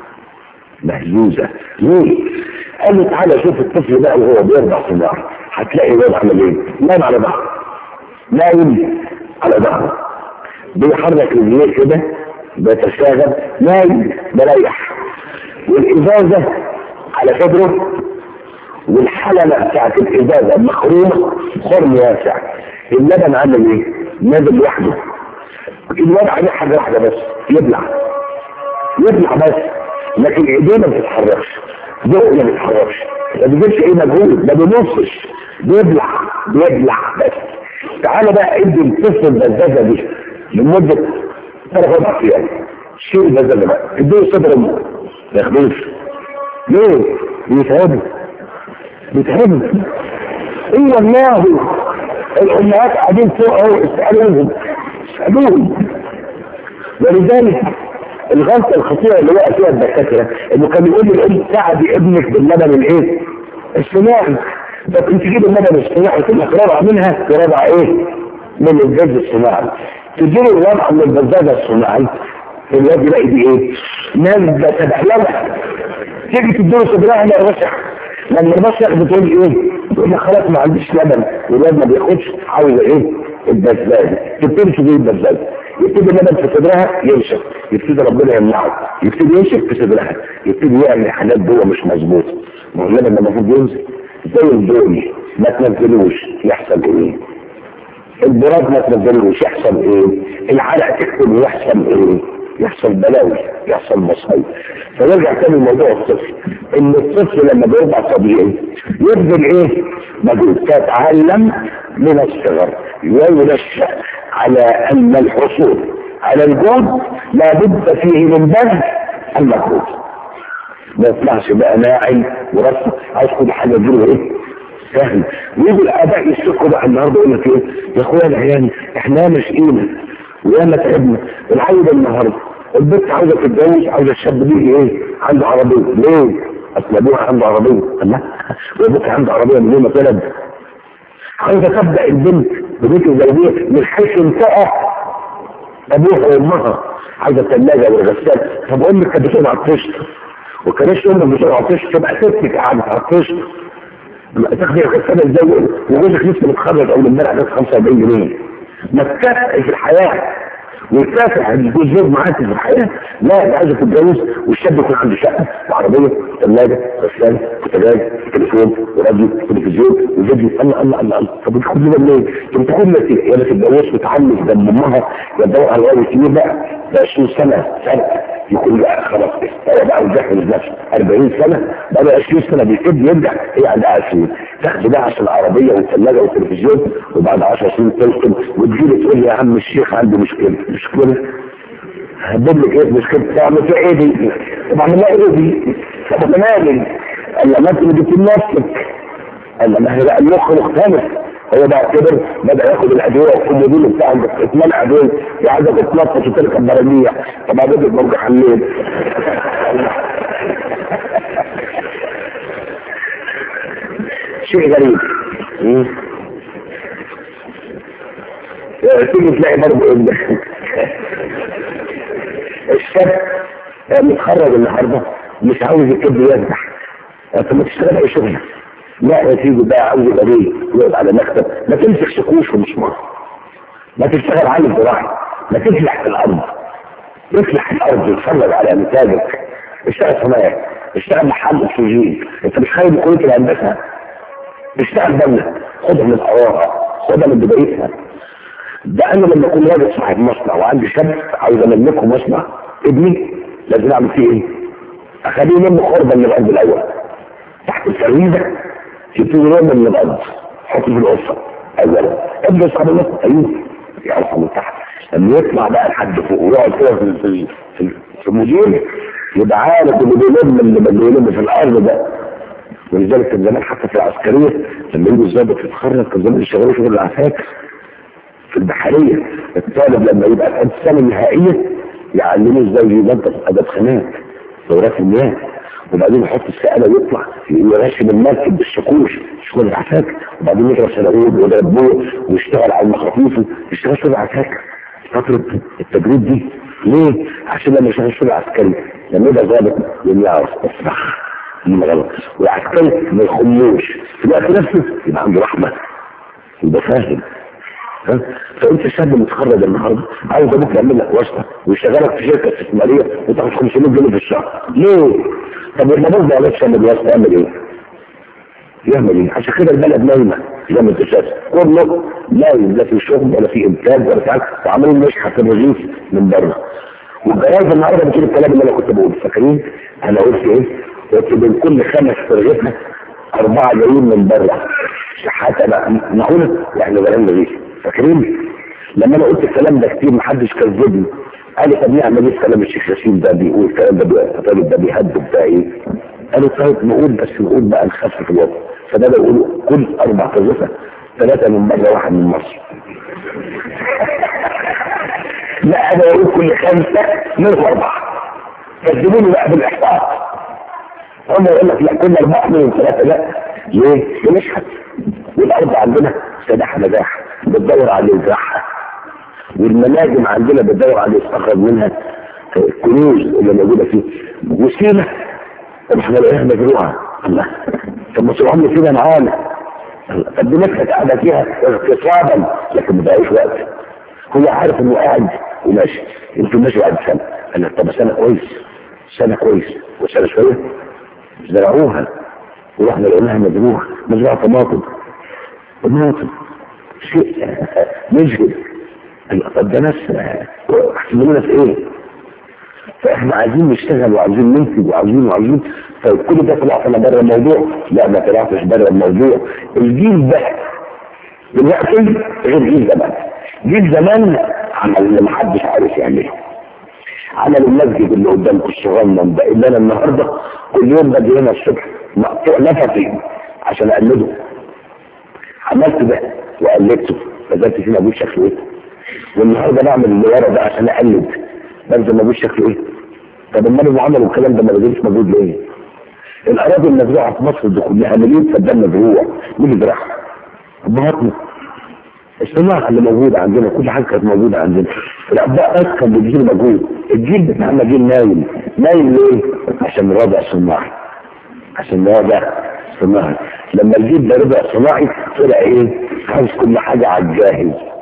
مهزوزة ليه؟ قال له تعالى شوف الطفل ده وهو بيرضع في النار هتلاقي الواد عمل ايه؟ نايم على ظهره نايم على ظهره بيحرك رجليه كده بيتشاغل نايم بريح والازازه على صدره والحلمه بتاعت الازازه مخرومه خرم واسع اللبن عمل ايه؟ نازل لوحده الواد عليه حاجه واحده بس يبلع يبلع بس لكن ايديه ما بتتحركش بقه ما بيتحركش ما بيجيبش ايه مجهود ما بينصش بيبلع بيبلع بس تعالى بقى ادي الطفل البزازه دي لمده ثلاث اربع ايام شيل البزازه بقى اديه صدر امه ما ياخدوش ليه؟ بيتعبوا بيتعبوا ايه والله الامهات قاعدين فوق اهو اسالوهم اسالوهم ولذلك الغلطه الخطيره اللي وقع فيها الدكاتره انه كان يقول للام ساعدي ابنك باللبن الايه؟ الصناعي طب انت تجيب اللبن الصناعي تقول لك رضع منها ورضع ايه؟ من الجز الصناعي تجيب الوضع من البزازه الصناعي الواد يلاقي دي ايه؟ نازله تبهلله تيجي تديله صدرها لا رشح لما الرشح بتقول ايه؟ تقول لك خلاص ما عنديش لبن والواد ما بياخدش عاوز ايه؟ البزازه تبتدي تجيب البزازه يبتدي اللبن في صدرها ينشف يبتدي ربنا يمنعه يبتدي ينشف في صدرها يبتدي يعمل حاجات جوه مش مظبوطه ما هو اللبن لما المفروض ينزل زي الدوني ما تنزلوش يحصل ايه؟ البراز ما تنزلوش يحصل ايه؟ العرق تكتب يحصل ايه؟ يحصل بلاوي يحصل مصايب فنرجع تاني لموضوع الطفل ان الطفل لما بيرضع طبيعي يبذل ايه؟ مجهود تتعلم من الصغر وينشأ على ان الحصول على الجهد لابد فيه من بذل المجهود ما يطلعش بقى ناعم ورفض عايز كل حاجه تجيله ايه؟ سهل ويجي الاباء يشتكوا بقى النهارده يقول لك ايه؟ يا اخويا العيال احنا مشقينا وياما تعبنا العيل النهارده البنت عاوزه تتجوز عاوزه الشاب دي ايه؟ عنده عربيه ليه؟ اصل ابوها عنده عربيه الله وابوك عنده عربيه من يوم ما اتولد عاوزه تبدا البنت ببيت الزوجيه من حيث انتهى ابوها وامها عايزه الثلاجه والغسالة طب امك كانت بتقعد على الطشت وكانش امك بتقعد على الطشت تبقى ستك قاعده على الطشت تاخدي الغسالة ازاي وجوزك لسه متخرج اول امبارح بس 45 جنيه ما تكفي في الحياه والكافح اللي يكون زوج معاك في الحياه لا انت عايزه تتجوز والشاب يكون عنده شقه وعربيه وثلاجه غسالة وتجاج وتليفون وراديو وتلفزيون وفيديو الله الله الله الله طب بتاخد لنا منين؟ طب بتاخد لنا ايه؟ يا ما تتجوزش وتعلم دم امها يا تدور على راجل كبير بقى ده 20 سنه فرق يكون بقى خلاص هو بقى وجهز نفسه 40 سنه بقى له 20 سنه بيكد يرجع هي عندها 20 تاخد بقى عشان العربيه والثلاجه والتلفزيون وبعد 10 سنين تلقم وتجيلي تقول لي يا عم الشيخ عندي مشكله مشكله هدب لك ايه مشكله تعمل فيها ايه دي؟ طب اعمل لها ايه دي؟ طب انا مالي؟ قال لما انت اللي جبت نفسك قال لما هي بقى المخ مختلف هو بقى كبر بدا ياخد الادويه والكومودين بتاعهم اتمنع ادويه عايزك تتنفس وتركب براميع طب عايزك برجع حلين شيء غريب تيجي تلاقي برضه ان الشاب متخرج النهارده مش عاوز يكب يفتح انت ما تشتغل اي شغله لا يا سيدي بقى عاوز يبقى ليه يقعد على مكتب ما تمسك شكوش ومسمار ما تشتغل عالم زراعي ما تفلح في الارض افلح الارض وتفرج على نتاجك اشتغل صنايعي اشتغل محل اكسجين انت مش خايف من كليه الهندسه اشتغل بنا خدها من قرارها خدها من بدايتها ده انا لما اكون راجل صاحب مصنع وعندي شاب عاوز املكه مصنع ابني لازم اعمل فيه ايه؟ اخليه منه خربه من الارض الاول تحت الفريزه يبتدي يرمي من الارض حطه في القصه اولا ابدا صاحب المصنع ايوه يعرف من تحت لما يطلع بقى لحد فوق ويقعد كده في في في, في المدير يبقى عارف اللي بيلم اللي بيلم في الارض ده ولذلك كان زمان حتى في العسكريه لما يجوا الظابط يتخرج كان زمان يشتغلوا شغل العساكر في البحريه الطالب لما يبقى في السنه النهائيه يعلموه ازاي ينظف اداب خانات دورات المياه وبعدين يحط السقاله ويطلع يرشم المركب بالشكوش شغل العساكر وبعدين يضرب سلاويد ويضرب بوق ويشتغل على المخاطيف يشتغل شغل عساكر فترة التجريد دي ليه؟ عشان لما يشتغل شغل عسكري لما يبقى ظابط يقوم يعرف الصح من غلط والعسكري ما يخلوش في الوقت نفسه يبقى عنده رحمة يبقى فاهم ها؟ فانت شاب متخرج النهارده عاوز ابوك يعمل لك واسطه ويشغلك في شركه استثماريه وتاخد 500 جنيه في الشهر ليه؟ طب لما ابوك ما عملش يعمل واسطه يعمل ايه؟ يعمل ايه؟ عشان كده البلد نايمه زي ما انت شايف كله نايم لا في شغل ولا في انتاج ولا في حاجه وعمالين نشحت الرغيف من بره والجرايد النهارده بتقول الكلام اللي انا كنت بقوله فاكرين؟ انا قلت ايه؟ قلت بين كل خمس ترغيفه اربعه جايين من بره شحاته بقى معقوله؟ يعني بلان رغيف فاكرين؟ لما انا قلت الكلام ده كتير محدش كذبني قال لي طب نعمل ايه الكلام الشيخ ياسين ده بيقول الكلام ده الراجل ده بيهدد ده ايه؟ قالوا طيب نقول بس نقول بقى نخفف الوضع فده يقولوا كل اربع ترغيفه ثلاثه من بره واحد من مصر لا انا اقول كل خمسه من اربعه كذبوني بقى بالاحباط هم يقول لك لا كل اربعه من ثلاثه لا ليه؟ بنشحت والارض عندنا سداح مداح بتدور على اللي يزرعها والمناجم عندنا بتدور على اللي يستخرج منها الكنوز اللي موجوده فيه وسيله طب احنا لقيناها مزروعه الله طب ما تروح لي كده معانا طب دي ناس كانت قاعده فيها اغتصابا لكن ما بقاش وقت هو عارف انه قاعد وماشي يمكن ماشي بعد سنه قال لك طب سنه كويس سنه كويس وسنه شويه زرعوها ورحنا لقيناها مزروعه مزروعه طماطم طماطم شيء مجهد طب ده ناس احسن مننا في ايه؟ فاحنا عايزين نشتغل وعايزين ننتج وعايزين وعايزين فكل ده طلعنا بره الموضوع لا ما طلعتش بره الموضوع الجيل ده دلوقتي غير جيل زمان جيل زمان عمل اللي محدش عارف يعمله عمل المسجد اللي قدامكم الصغنن ده اللي انا النهارده كل يوم باجي هنا الصبح مقطوع نفسي عشان اقلده عملت ده وقلدته نزلت فيه ما شكله ايه والنهارده بعمل اللي ورا ده عشان اقلد بنزل ما شكله ايه طب امال اللي عملوا الكلام ده ما بيجيش موجود ليه الاراضي المزروعه في مصر دي كلها مليون فدان مزروع مين اللي زرعها ابهاتنا الصناعه اللي موجوده عندنا كل حاجه كانت موجوده عندنا الاباء كان بيجيب مجهود الجيل بتاعنا جيل نايم نايم ليه؟ عشان رابع صناعي عشان رابع صناعي لما الجيل ده ربع صناعي طلع ايه؟ عايز كل حاجه على الجاهز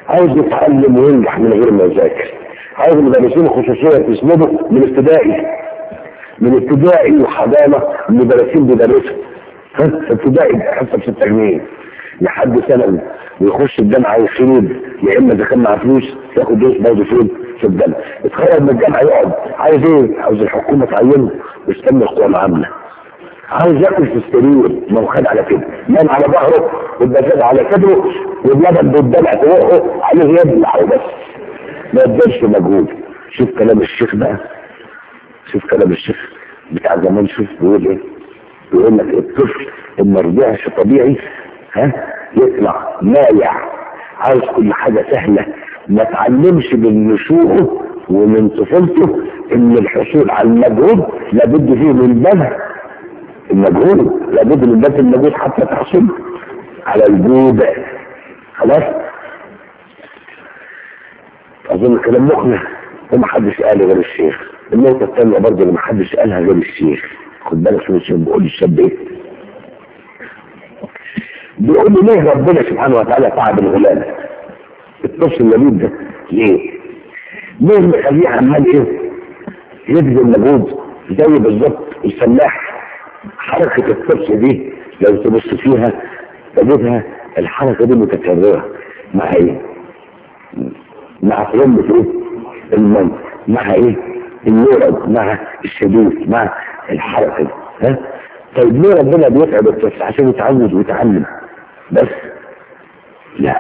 عاوز يتعلم وينجح من غير ما يذاكر عاوز المدرسين الخصوصيه تسنده من ابتدائي من ابتدائي وحضانه المدرسين بيدرسوا ها في ابتدائي حتى في التجميل لحد ثانوي ويخش الجامعه يخلد يا اما اذا كان معاه فلوس ياخد دروس برضه فين في الجامعه يتخرج من الجامعه يقعد عايز ايه؟ عاوز الحكومه تعينه ويستنى القوى العامله عاوز ياكل في السرير ما هو خد على كده نام على ظهره والبساط على صدره واللبن بالدلع في وقه عليه يبلع وبس ما يبذلش مجهود شوف كلام الشيخ بقى شوف كلام الشيخ بتاع زمان شوف بيقول ايه بيقول لك الطفل اللي ما رجعش طبيعي ها يطلع مايع عاوز كل حاجه سهله ما تعلمش من نشوءه ومن طفولته ان الحصول على المجهود لابد فيه من بذل المجهود لابد من بذل المجهود حتى تحصل على الجود خلاص اظن كلام مقنع وما حدش قاله غير الشيخ النقطه الثانيه برضه اللي ما حدش قالها غير الشيخ خد بالك شو الشيخ بيقول الشاب ايه بيقول لي ليه ربنا سبحانه وتعالى تعب الغلام الطفل اللبيب ده ليه؟ ليه مخليه عمال ايه؟ يبذل مجهود زي بالظبط الفلاح حركة الطفل دي لو تبص فيها تجدها الحركة دي متكررة مع ايه؟ مع ترمة ايه؟ المن مع ايه؟ النورد مع الشديد مع الحركة دي ها؟ طيب ليه ربنا بيتعب الطفل عشان يتعود ويتعلم بس لا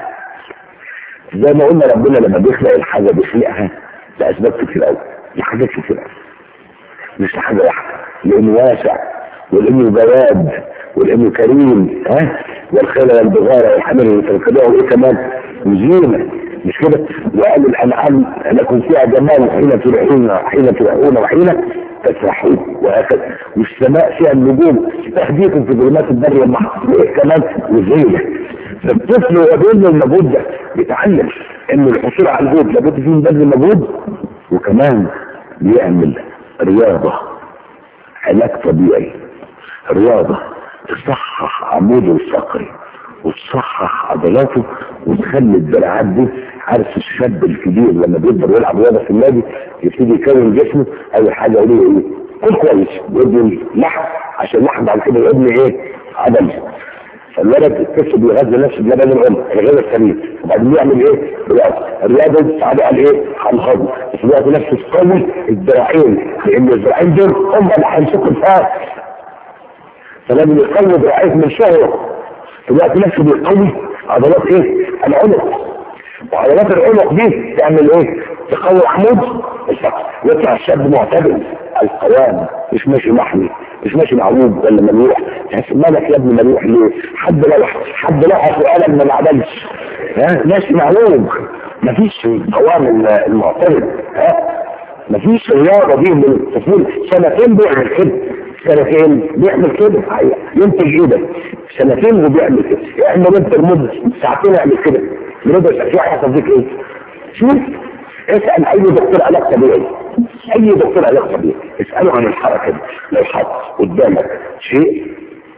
زي ما قلنا ربنا لما بيخلق الحاجة بيخلقها لأسباب كتير قوي لحاجات كتير قوي مش لحاجة واحدة لأنه واسع ولأنه جواد ولأنه كريم ها والخيل والبغارة والحمل والتركبها وإيه كمان وزينة مش كده وقال الأنعام لكم فيها جمال حين ترحون حين ترحون وحين تسرحون وهكذا والسماء فيها النجوم تهديكم في ظلمات البر والبحر وإيه كمان وزينة فالطفل وهو بيبذل المجهود ده بيتعلم ان الحصول على الجهد لابد فيه من بذل مجهود وكمان بيعمل رياضة علاج طبيعي رياضة تصحح عموده الفقري وتصحح عضلاته وتخلي الدراعات دي عارف الشاب الكبير لما بيقدر يلعب رياضه في النادي يبتدي يكون جسمه اول حاجه يقول له ايه؟ كل كويس ويدي لحم عشان اللحم بعد كده يبني ايه؟ عضل فالولد الطفل بيغذي نفسه بلبن الام الغذاء السليم وبعدين يعمل ايه؟ رياضه الرياضه دي تساعده على ايه؟ على الهضم في الوقت نفسه تقوي الذراعين لان الذراعين دول هم اللي هيمسكوا الفاس فلازم يقوي ذراعيه من شهره في الوقت نفسه بيقوي عضلات ايه؟ العنق وعضلات العنق دي تعمل ايه؟ تقوي العمود الفقري يطلع الشاب معتدل القوام مش ماشي محمي مش ماشي معوج ولا ملوح تحس مالك يا ابني ملوح ليه؟ حد لوح حد لوح وقلم ما معدلش ها ماشي معوج مفيش قوام المعتدل ها مفيش الرياضه دي من الطفوله سنتين بيعمل كده سنتين بيعمل كده ينتج ايه ده؟ سنتين وبيعمل كده يعمل انت لمده ساعتين يعمل كده لمده ساعتين هيحصل فيك ايه؟ شوف اسال اي دكتور علاج طبيعي اي دكتور علاج طبيعي اساله عن الحركه دي لو حط قدامك شيء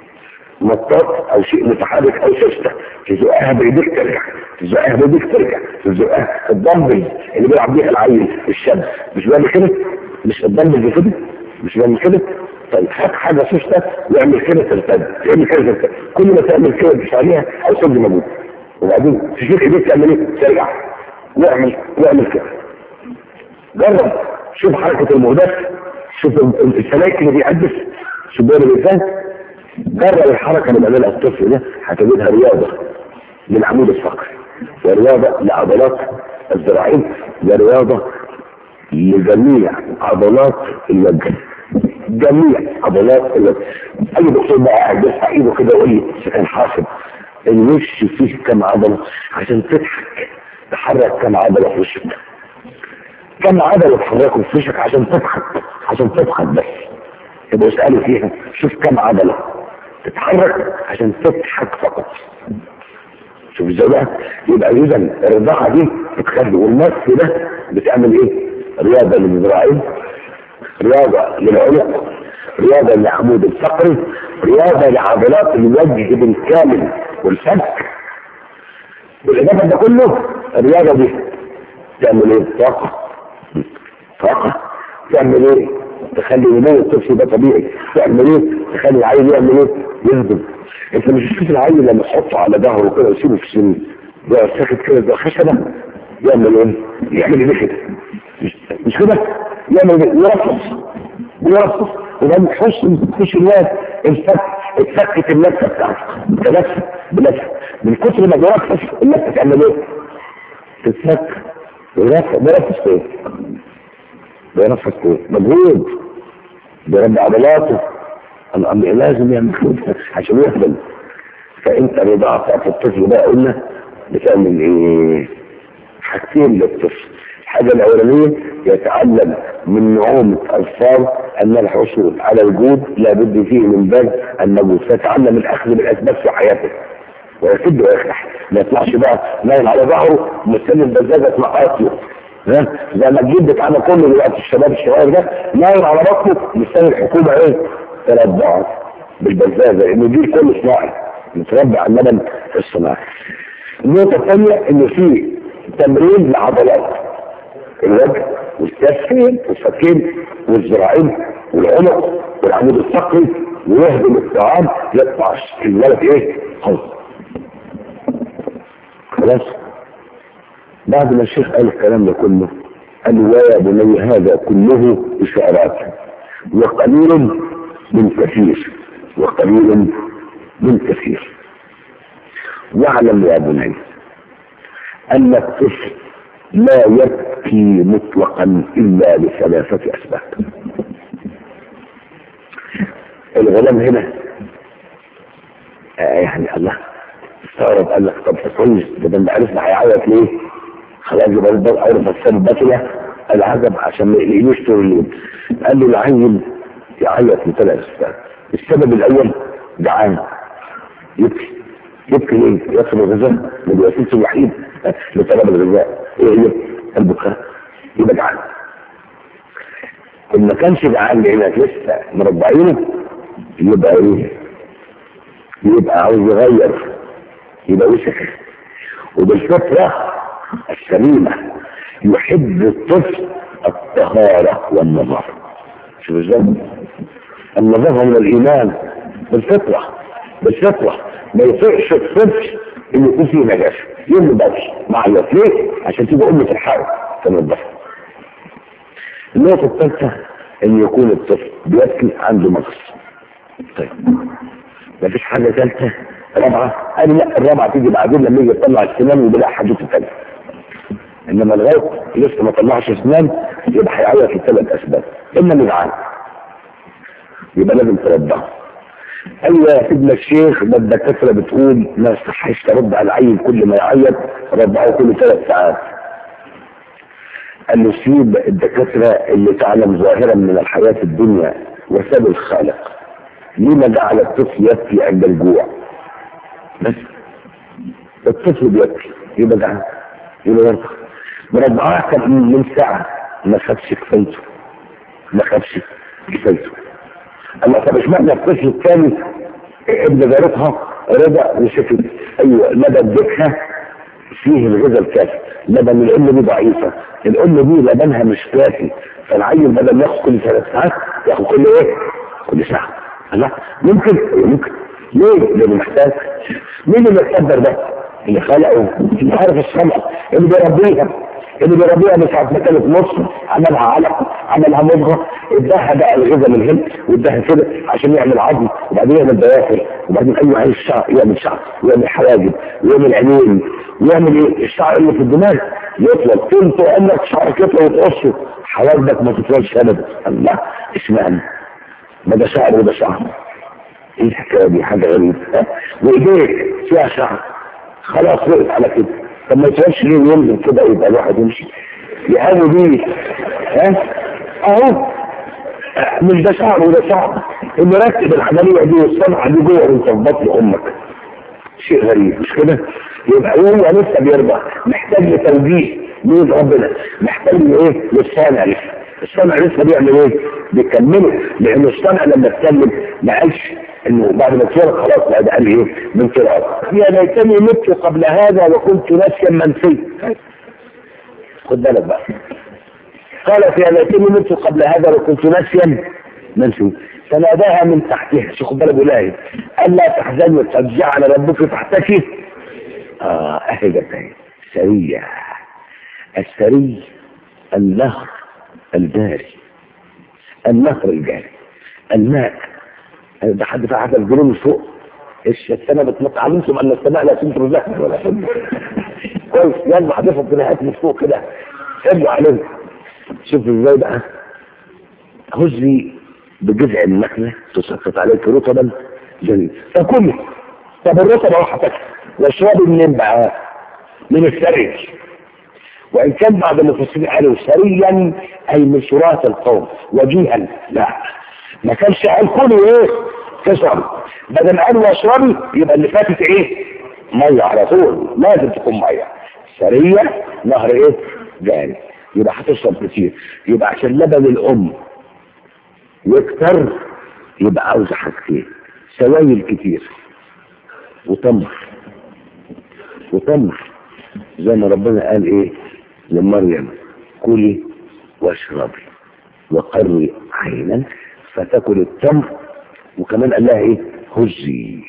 مطاط او شيء متحرك او سوسته تزقها بايديك ترجع تزقها بايديك ترجع تزقها الدمبل اللي بيلعب بيها العيل الشاب مش بيعمل كده مش الدمبل كده مش بيعمل كده طيب هات حاجه سوسته واعمل كده ترتد تعمل كده ترتد كل ما تعمل كده مش عليها او سد موجود وبعدين تشوف ايديك تعمل ايه ترجع واعمل واعمل كده جرب شوف حركه المهدف شوف السلاك اللي بيحدث شوف بيعمل ازاي جرب الحركة اللي بيعملها الطفل ده هتجدها رياضة للعمود الفقري ورياضة لعضلات الذراعين ورياضة لجميع عضلات الوجه جميع عضلات الوجه اي دكتور بقى قاعد يرفع ايده كده يقول لي كان حاصل الوش فيه كم عضلة عشان تضحك تحرك كم عضلة في وشك كم عضلة تحركوا في وشك عشان تضحك عشان تضحك بس يبقوا اسألوا فيها شوف كم عضلة تتحرك عشان تضحك فقط شوف ازاي بقى يبقى اذا الرضاعه دي بتخلي والنص ده بتعمل ايه رياضه للذراعين رياضه للعنق رياضه للعمود الفقري رياضه لعضلات الوجه بالكامل والفك بالاضافه ده كله الرياضه دي تعمل ايه؟ طاقه طاقه تعمل ايه؟ تخلي نمو الطفل ده طبيعي تعمل ايه؟ تخلي العيل يعمل ايه؟ يهضم انت مش تشوف العيل لما تحطه على ظهره كده وتسيبه في السن ده ساكت كده ده خشبه يعمل ايه؟ يعمل ايه كده؟ مش, مش كده؟ يعمل ايه؟ يرفص يرفص وبعدين تخش تخش الواد الفك اتفكت اللفه بتاعته تلفه بلفه من كتر ما بيرفص اللفه تعمل ايه؟ تتفك بيرفص بيرفص ايه؟ بيرفص ايه؟ مجهود بيربي عضلاته الامر لازم يعمل كده عشان يهبل فانت الرضاعه بتاعت الطفل ده قلنا بتعمل ايه؟ حاجتين للطفل الحاجة الأولانية يتعلم من نعومة ألفاظ أن الحصول على الجود لابد فيه من باب النجود فيتعلم الأخذ بالأسباب في حياته ويسد ويفتح ما يطلعش بقى نايم على ظهره مستني البزازة تنقط له ها زي ما الجيل بتاعنا كله دلوقتي الشباب الصغير ده نايم على بطنه مستني الحكومة ايه ترضعه بالبزازة لأن الجيل كله صناعي متربي على اللبن الصناعي النقطة الثانية إن في تمرين لعضلات الوجه والكفين والفكين والذراعين والعنق والعمود الفقري ويهدم الطعام يطلع الولد ايه؟ خلص خلاص بعد ما الشيخ قال الكلام ده كله قال ويا بني هذا كله إشارات وقليل من كثير وقليل من كثير واعلم يا بني أن الطفل لا يبكي مطلقا إلا لثلاثة أسباب الغلام هنا آه يعني الله استغرب قال لك طب كويس ده انت عرفنا هيعيط ليه؟ خلاص يبقى ده عرف السبب بكيه العجب عشان ما يقلقلوش طول الليل قال له العيل يعيط لثلاث اسباب السبب الاول جعان يبكي يبكي ليه؟ يطلب الغذاء من وسيلته الوحيد لطلب الغذاء ايه هي؟ البكاء يبقى جعان ان ما كانش جعان لانك لسه مربعينه يبقى ايه؟ يبقى عاوز يغير يبقى وسخ وبالفطرة السليمة يحب الطفل الطهارة والنظافة شوف ازاي؟ النظافة من الإيمان بالفطرة بالفطرة ما يطيقش الطفل إن يكون فيه نجاسة يوم بس معيط ليه؟ عشان تبقى أمة الحرب تنظفها النقطة الثالثة إن يكون الطفل بيبكي عنده مغص طيب مفيش حاجة ثالثة رابعة قال لا الرابعة تيجي بعدين لما يجي يطلع السنان وبلا حدوث الثالثة انما لغاية لسه ما طلعش اسنان يبقى هيعيط لثلاث اسباب اما نجعان يبقى لازم ترضعه ايوه يا سيدنا الشيخ ده الدكاتره بتقول ما يصحش ترد على العيل كل ما يعيط رضعه كل ثلاث ساعات قال له سيب الدكاتره اللي تعلم ظاهرا من الحياه الدنيا وساب الخالق لما جعل الطفل يبكي عند الجوع بس الطفل بيبكي يبقى جعان يبقى يرضى مرضعاه كان من ساعة ما خدش كفايته ما خدش كفايته اما طب اشمعنى الطفل الثاني ابن جارتها رضع وسكت ايوه لبن بيتها فيه الغذاء الكافي لبن الام دي ضعيفه الام دي لبنها مش كافي فالعيل بدل ما ياخد كل ثلاث ساعات ياخد كل ايه؟ كل ساعه لا ممكن ممكن ليه؟ لانه محتاج مين اللي يقدر ده؟ اللي خلقه اللي عارف السمع اللي بيربيها اللي بيربيها من ساعه ما كانت نص عملها علق عملها مضغه اداها بقى الغذاء من هنا واداها كده عشان يعمل عظم وبعدين يعمل بياكل وبعدين ايوه عايز شعر يعمل شعر ويعمل حواجب ويعمل عينين ويعمل ايه الشعر اللي في الدماغ يطول طول طول عمرك شعرك يطول وتقصه حواجبك ما تطولش ابدا الله اشمعنى ما ده شعر وده شعر ايه الحكايه دي حاجه غريبه ها وايديك فيها شعر خلاص وقف على كده طب ما يتقالش ليه ينزل كده يبقى الواحد يمشي يهاوي بيه ها اهو مش ده شعر وده شعر اللي رتب العمليه دي والصنعه دي جوه وانت في بطن امك شيء غريب مش كده يبقى هو لسه بيرضى محتاج لتوجيه من ربنا محتاج لايه للصانع لسه الصانع لسه بيعمل ايه بيكمله لان الصانع لما اتكلم ما قالش انه بعد ما اتولد خلاص لا ده قال ايه من تراب يا ليتني مت قبل هذا وكنت ناسيا منسي خد بالك بقى قالت يا ليتني مت قبل هذا وكنت ناسيا منسي فناداها من تحتها شو خد بالك بلاي الا تحزني قد جعل ربك تحتك اه اهي جت اهي سريه السري النهر الجاري النهر الجاري الماء ده حد فيها حاجه الجنون من فوق ايش السماء بتنط علمتم ان السماء لا تمطر ذهب ولا فضه كويس يلا حدفها بجناحات من فوق كده سلوا عليهم شوف ازاي بقى هزي بجذع النخله تسقط عليك رطبا جميل فكل طب الرطب اهو هتاكل واشربي منين بقى؟ من الثلج وإن كان بعض المفسرين قالوا سريا أي من شراة القوم وجيها لا ما كانش قال كلوا إيه تشرب بدل ما قالوا واشربي يبقى اللي فاتت إيه مية على طول لازم تكون مية سرية نهر إيه جاري يبقى هتشرب كتير يبقى عشان لبن الأم يكتر يبقى عاوز حاجتين سوائل كتير وتمر وتمر زي ما ربنا قال ايه لمريم كلي واشربي وقري عينا فتاكل التمر وكمان قال لها ايه هزي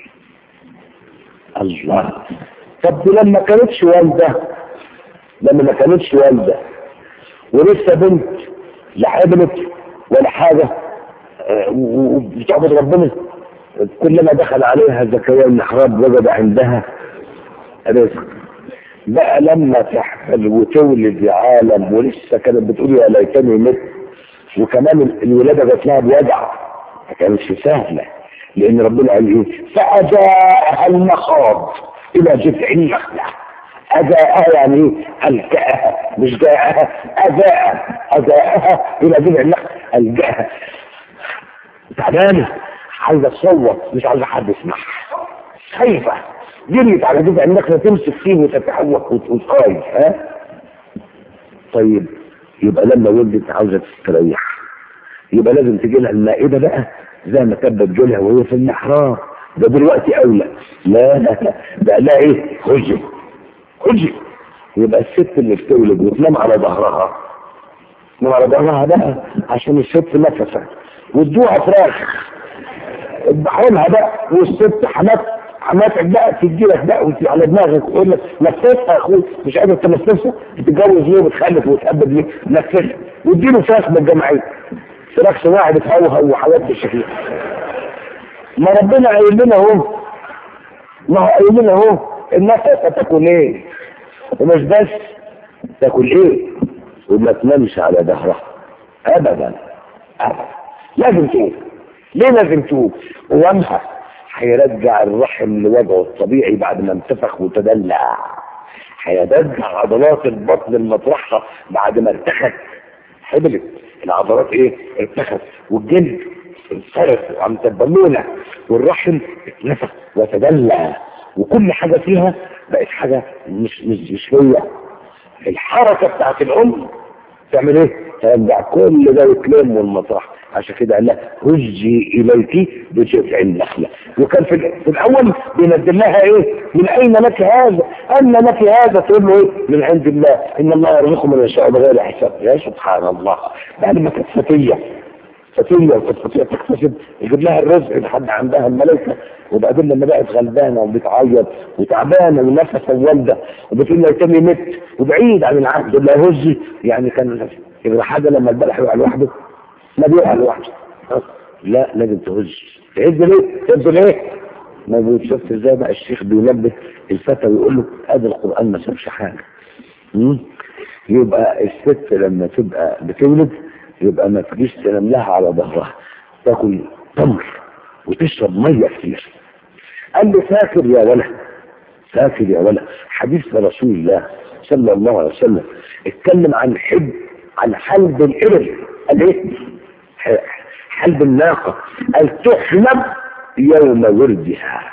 الله طب دي لما كانتش والده لما ما كانتش والده ولسه بنت لا حبلت ولا حاجه آه، وبتعبد ربنا كلما دخل عليها زكريا المحراب وجد عندها رزق بقى لما تحمل وتولد يا عالم ولسه كانت بتقول يا ليتني مت وكمان الولاده جات لها بوجع ما كانتش سهله لان ربنا قال ايه فاجاءها المخاض الى جذع النخله أجاءها يعني ايه؟ ألجأها مش جاءها أجاءها أجاءها إلى جذع النخل ألجأها تعبانة عايزة تصوت مش عايزة حد يسمعها خايفة جريت على جذع النخلة تمسك فيه وتتحوك وتقاي ها طيب يبقى لما ولدت عاوزة تستريح يبقى لازم تجي لها المائدة بقى زي ما كانت بتجيلها وهي في المحراب ده دلوقتي أولى لا لا ده لا إيه خجي خجي يبقى الست اللي بتولد وتنام على ظهرها تنام على ظهرها بقى عشان الست نفسها وادوها فراخ اذبحولها بقى والست حمات حماتك بقى تدي لك بقى وانت على دماغك وتقول لك نفسها يا اخوي مش قادر تنفسها تتجوز ليه وتخلف وتقبل ليه نفسها واديله فراخ بالجمعيه فراخ صناعي بتهوهو وحاجات بالشكل ما ربنا قايل لنا اهو ما هو قايل لنا اهو الناس هتاكل ايه ومش بس تاكل ايه وما تنامش على ظهرها ابدا ابدا لازم تقوم ليه لازم تقوم وامها هيرجع الرحم لوضعه الطبيعي بعد ما انتفخ وتدلع هيرجع عضلات البطن المطرحه بعد ما ارتخت حبلت العضلات ايه ارتخت والجلد انصرف وعم تبلونه والرحم اتنفخ وتدلع وكل حاجه فيها بقت حاجه مش مش مش هي الحركه بتاعت الام تعمل ايه؟ ترجع كل ده يتلم المطرح عشان كده قال لها هزي اليك بجذع النخله وكان في, في الاول بينزل لها ايه؟ من اين لك هذا؟ ان لك هذا؟ تقول له ايه؟ من عند الله ان الله يرزق من يشاء بغير حساب يا سبحان الله بعد ما كانت فتيه فتية وفتية تكتسب يجيب لها الرزق لحد عندها الملائكة وبعدين لما بقت غلبانة وبتعيط وتعبانة ونفسها والدة وبتقول لها تاني مت وبعيد عن العهد اللي هزي يعني كان يبقى حاجة لما البلح يقع لوحده ما بيقع لوحده لا لازم تهز تهز ليه؟ تهز ليه؟ ما شفت ازاي بقى الشيخ بينبه الفتى ويقول له هذا القرآن ما سابش حاجة م? يبقى الست لما تبقى بتولد يبقى ما تجيش تنام لها على ظهرها تاكل تمر وتشرب ميه كتير قال له فاكر يا ولد فاكر يا ولد حديث رسول الله صلى الله عليه وسلم اتكلم عن حب عن حلب الابل قال ايه حلب الناقه قال تحلب يوم ولدها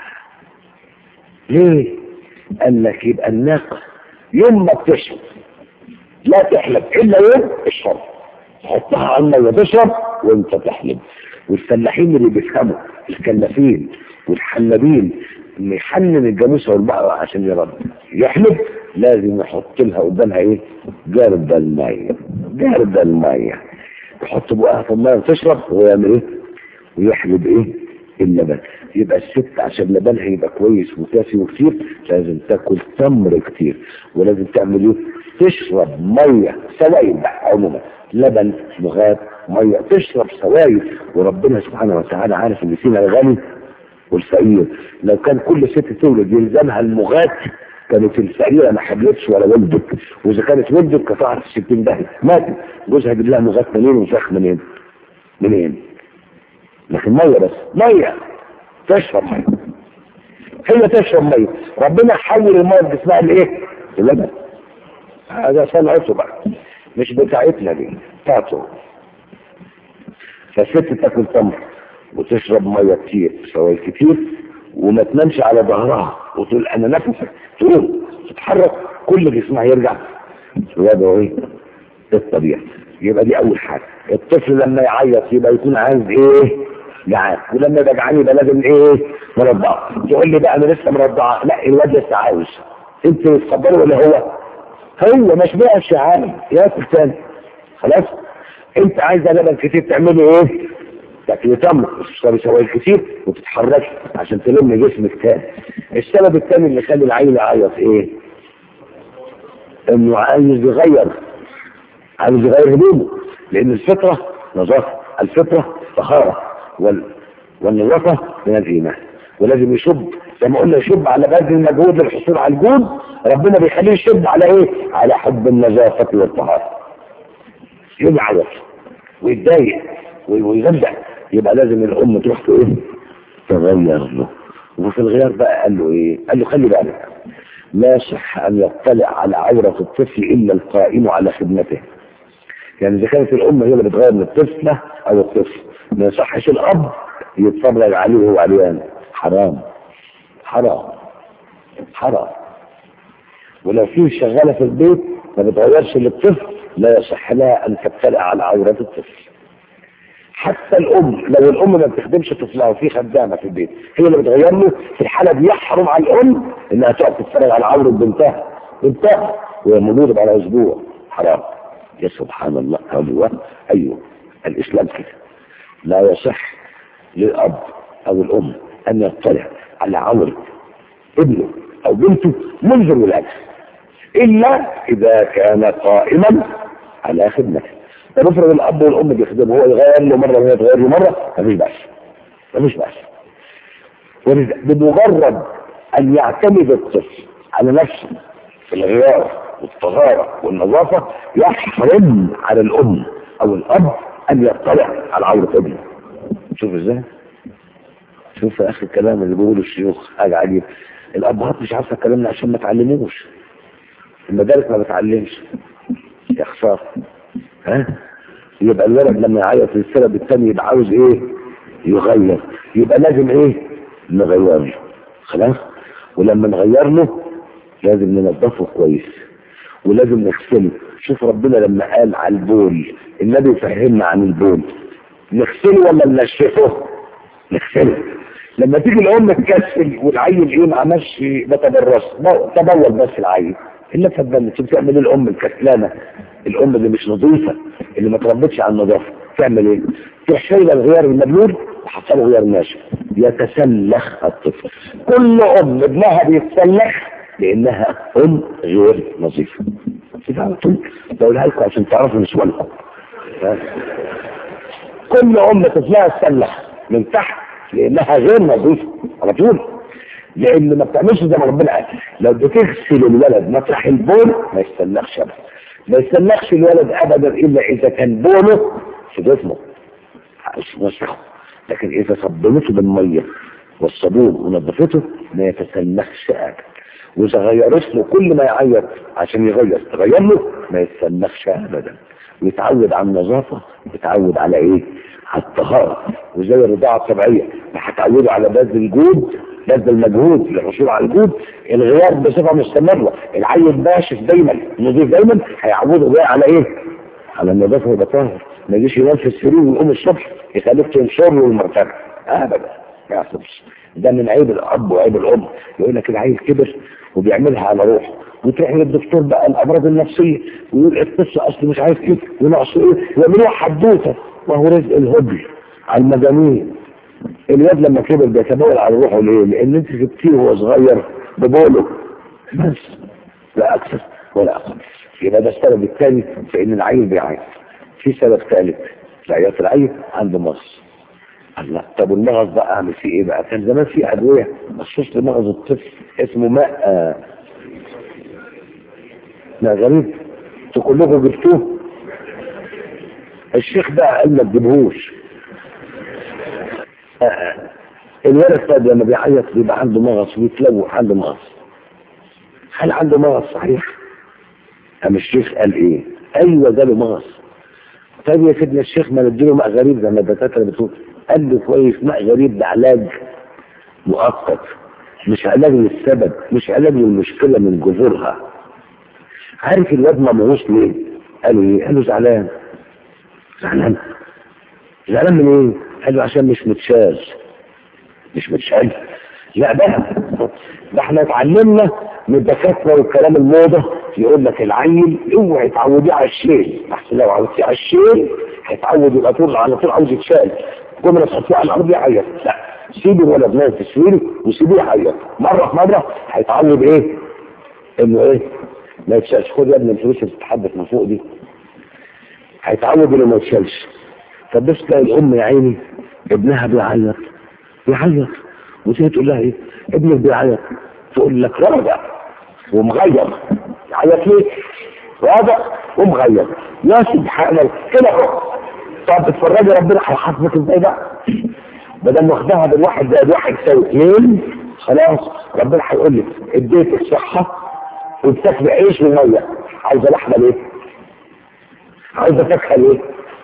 ليه قال لك يبقى الناقه يوم ما بتشرب لا تحلب الا يوم الشرب حطها على الميه تشرب وانت تحلب والفلاحين اللي بيفهموا الكلافين والحلابين اللي يحنن الجاموسه والبقره عشان يرد يحلب لازم يحط لها قدامها ايه؟ جارد الميه جارد الميه يحط بقها في الميه وتشرب ويعمل ايه؟ ويحلب ايه؟ اللبن يبقى الست عشان لبنها يبقى كويس وكافي وكتير لازم تاكل تمر كتير ولازم تعمل ايه؟ تشرب ميه سوائل بقى عموما لبن مغات ميه تشرب سوائل وربنا سبحانه وتعالى عارف ان فينا الغني والفقير لو كان كل ست تولد يلزمها المغات كانت الفقيرة ما حبلتش ولا ولدت واذا كانت ولدت قطعت الستين دهي ماتت جوزها جاب لها مغات منين وفخ منين منين لكن ميه بس ميه تشرب ميه هي تشرب ميه ربنا حول الميه بجسمها لايه؟ لبن هذا صنعته بقى مش بتاعتنا دي بتاعته فالست تاكل تمر وتشرب ميه كتير سوائل كتير وما تنامش على ظهرها وتقول انا نفسك تقوم تتحرك كل جسمها يرجع وضعه ايه؟ الطبيعي يبقى دي اول حاجه الطفل لما يعيط يبقى يكون عايز ايه؟ جعان ولما يبقى جعان يبقى لازم ايه؟ مرضعه تقول لي بقى انا لسه مرضعه لا الواد لسه عاوز انت بتفضله ولا هو؟ هو ما شبعش عالم ياكل تاني خلاص انت عايزه لبن كتير تعملي ايه تاكلي تمر وتشربي سوائل كتير وتتحركي عشان تلم جسمك تاني السبب الثاني اللي خلي العيل يعيط ايه انه عايز يغير عايز يغير هدومه لان الفطره نظافه الفطره طهاره وال... والنظافه من الايمان ولازم يشب زي ما قلنا يشب على بذل المجهود للحصول على الجود ربنا بيخليه يشب على ايه؟ على حب النظافه والطهاره يوم يعيط ويتضايق ويغدى يبقى لازم الام تروح ايه؟ تغير له وفي الغيار بقى قال له ايه؟ قال له خلي بالك لا يصح ان يطلع على عوره الطفل الا القائم على خدمته يعني اذا كانت الام هي اللي بتغير للطفله او الطفل ما يصحش الاب يتفرج عليه وهو عريان حرام حرام حرام ولو في شغاله في البيت ما بتغيرش للطفل لا يصح لها ان تطلع على عوره الطفل حتى الام لو الام ما بتخدمش طفلها وفي خدامه في البيت هي اللي بتغير له في الحاله دي يحرم على الام انها تقعد تتفرج على عوره بنتها بنتها وهي مولوده بعد اسبوع حرام يا سبحان الله ايوه ايوه الاسلام كده لا يصح للاب او الام ان يطلع على عوره ابنه او بنته منذ الولاده الا اذا كان قائما على خدمته طب افرض الاب والام بيخدموا هو يغير له مره وهي تغير له مره مفيش بأس مفيش بأس بمجرد ان يعتمد الطفل على نفسه في الغيار والطهاره والنظافه يحرم على الام او الاب ان يطلع على عوره ابنه شوف ازاي شوف يا اخي الكلام اللي بيقوله الشيوخ حاجه عجيبه الابهات مش عارفه كلامنا عشان ما تعلموش المدارس ما بتعلمش يا خساره ها يبقى الولد لما يعيط السبب الثاني يبقى عاوز ايه يغير يبقى لازم ايه نغير له خلاص ولما نغير له لازم ننظفه كويس ولازم نغسله شوف ربنا لما قال على البول النبي فهمنا عن البول نغسله ولا ننشفه نغسله لما تيجي الام تكسل والعيل ايه ما عملش ما تبرص تبول بس العيل الا تبلت بتعمل الام الكسلانه الام اللي مش نظيفه اللي ما تربتش على النظافه تعمل ايه؟ تروح شايله الغيار المبلول وحاطه له غيار ناشف يتسلخ الطفل كل ام ابنها بيتسلخ لانها ام غير نظيفه كده على طول بقولها لكم عشان تعرفوا نسوانكم كل ام طفلها تسلخ من تحت لانها غير نظيفه على طول لان ما بتعملش زي ما ربنا قال لو بتغسل الولد مطرح البول ما يستنخش ابدا ما يستنخش الولد ابدا الا اذا كان بوله في جسمه وسخه لكن اذا صبنته بالميه والصابون ونظفته ما يتسلخش ابدا واذا غيرت له كل ما يعيط عشان يغير تغير له ما يتسلخش ابدا ويتعود على النظافه يتعود على ايه؟ على الطهاره وزي الرضاعه الطبيعيه ما هتعوده على بذل الجود بذل المجهود للحصول على الجود الغيار بصفه مستمره العيل باشف دايما نظيف دايما هيعوده بقى على ايه؟ على النظافه ويبقى طاهر ما يجيش ينام في السرير ويقوم الصبح يخليك تنشر له المرتبه ابدا ما يحصلش ده من عيب الاب وعيب الام يقول لك العيل كبر وبيعملها على روحه وتروح للدكتور بقى الامراض النفسيه ويقول القصه اصل مش عارف ايه ونقص ايه ويعملوها حدوته وهو رزق الهبل على المجانين الواد لما كبر بيتبول على روحه ليه؟ لان انت جبتيه وهو صغير ببوله بس لا اكثر ولا اقل يبقى ده السبب الثاني في ان العيل بيعيط في سبب ثالث في عياط العيل عنده مغص الله طب المغص بقى اعمل فيه ايه بقى؟ كان زمان في ادويه مخصوص لمغص الطفل اسمه ماء آه لا غريب انتوا كلكم جبتوه الشيخ بقى قال ما تجيبهوش آه، الولد طيب لما بيعيط بيبقى عنده مغص ويتلوح عنده مغص هل عنده مغص صحيح؟ أم الشيخ قال ايه؟ ايوه جاله مغص طيب يا سيدنا الشيخ ما نديله ماء غريب زي ما الدكاتره بتقول قال له كويس ماء غريب ده علاج مؤقت مش علاج للسبب مش علاج للمشكله من جذورها عارف الواد ممغوص ليه؟ قالوا ايه؟ قالوا زعلان زعلان زعلان من ايه؟ قالوا عشان مش متشال مش متشال لا بقى ده احنا اتعلمنا من الدكاتره والكلام الموضه يقول لك العيل اوعي تعوديه على الشيل احسن لو عودتيه على الشيل هيتعود يبقى طول على طول عاوز يتشال كل ما تحطيه على الارض يعيط لا سيبي الولد نايم في سريره وسيبيه يعيط مره في مره هيتعود ايه؟ انه ايه؟ ما يتشالش خد يا ابني الفلوس اللي بتتحدث من فوق دي هيتعود انه ما يتشالش فبس تلاقي الام يا عيني ابنها بيعيط بيعيط وتيجي تقول لها ايه؟ ابنك بيعيط تقول لك رابع ومغير يعيط ليه؟ رابع ومغير يا سبحان الله كده اهو طب اتفرجي ربنا هيحاسبك ازاي بقى؟ بدل واخدها بالواحد زائد واحد يساوي اثنين خلاص ربنا هيقول لك اديتك صحه وبتاكل عيش وميه عاوزه لحمه ليه؟ عاوزه فاكهه ليه؟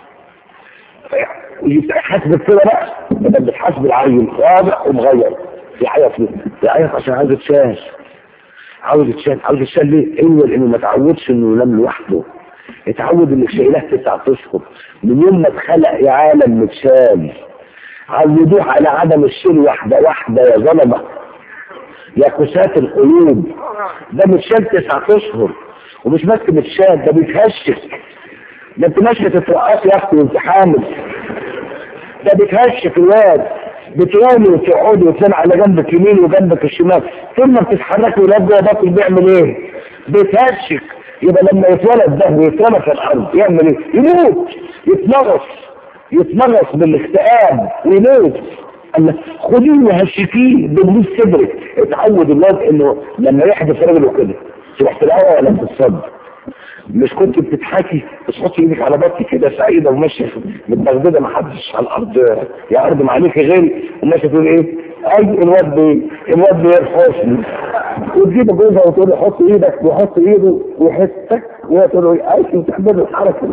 يحاسبك كده بقى بدل بتحاسب العيل رابع ومغير يعيط ليه؟ يعيط عشان عاوز يتشال عاوز يتشال عاوز يتشال ليه؟ ايوه لانه ما تعودش انه ينام لوحده اتعود انك شايلاه تسع اشهر من يوم ما اتخلق يا عالم متشال عودوه على عدم الشيل واحده واحده يا ظلمه يا كساة القلوب ده متشال تسع اشهر ومش بس متشال ده بيتهشك ده انت ماشيه تترقصي يا اختي وانت حامل ده بيتهشك الواد بتقومي وتقعدي وتنام على جنبك يمين وجنبك الشمال ثم بتتحركي الواد جوه بطنك بيعمل ايه؟ بيتهشك يبقى لما يتولد ده ويترمى في الارض يعمل ايه؟ يموت يتنغص يتنغص بالاكتئاب ويموت قال خديه وهشكيه بالليل صدرك اتعود الواد انه لما يحدث رجله كده تروح في الهواء ولا في الصدر مش كنت بتضحكي تحطي ايدك على بطنك كده سعيده وماشيه متبغدده ما حدش على الارض يا ارض ما عليك غيري وماشيه تقول ايه؟ اي الواد بي الواد بيرفضني وتجيب جوزها وتقول له حط ايدك وحط ايده ويحسك وهي تقول له اي وتعمل له الحركه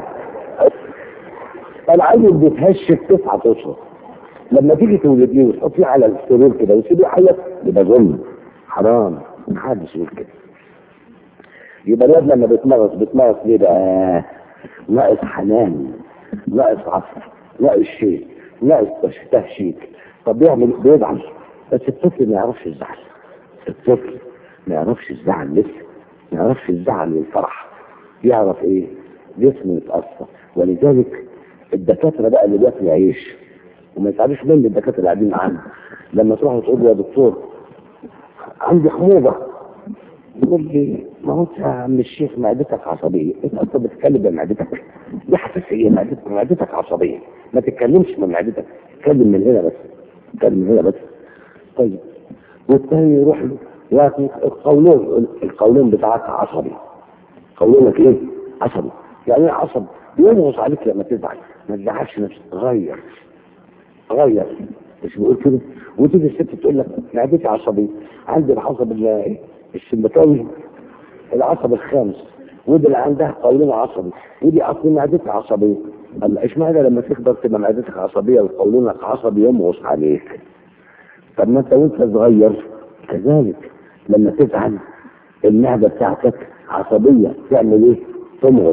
العيل بيتهشك تسعة اشهر لما تيجي تولديه وتحطيه على السرير كده وتسيبيه يعيط يبقى ظلم حرام محدش يقول كده يبقى الواد لما بيتمغص بيتمغص ليه بقى؟ ناقص حنان ناقص عصر ناقص شيء ناقص تهشيك طب بيعمل بيزعل بس الطفل ما يعرفش الزعل الطفل ما يعرفش الزعل لسه ما يعرفش الزعل والفرح يعرف ايه؟ جسمه يتأثر ولذلك الدكاترة بقى اللي بياكلوا عيش وما يساعدوش مين الدكاترة اللي قاعدين معانا لما تروحوا تقولوا يا دكتور عندي حموضة يقول لي ما هو انت يا عم الشيخ معدتك عصبيه انت اصلا بتتكلم بمعدتك دي حساسيه معدتك معدتك عصبيه ما تتكلمش من معدتك اتكلم من هنا بس اتكلم من هنا بس طيب والتاني يروح له يا القولون القولون بتاعك عصبي قولونك ايه؟ عصبي يعني ايه عصب؟ ينغص عليك لما تزعل ما تزعلش نفسك غير غير مش بيقول كده وتيجي الست تقول لك معدتي عصبيه عندي العصب السمبتاوي العصب الخامس ودي اللي عندها قولون عصبي ودي اصل معدتها عصبيه قال اشمعنى لما تكبر تبقى معدتك عصبيه وقولونك عصبي يمغص عليك طب ما انت وانت صغير كذلك لما تزعل المعده بتاعتك عصبيه تعمل ايه؟ تمغص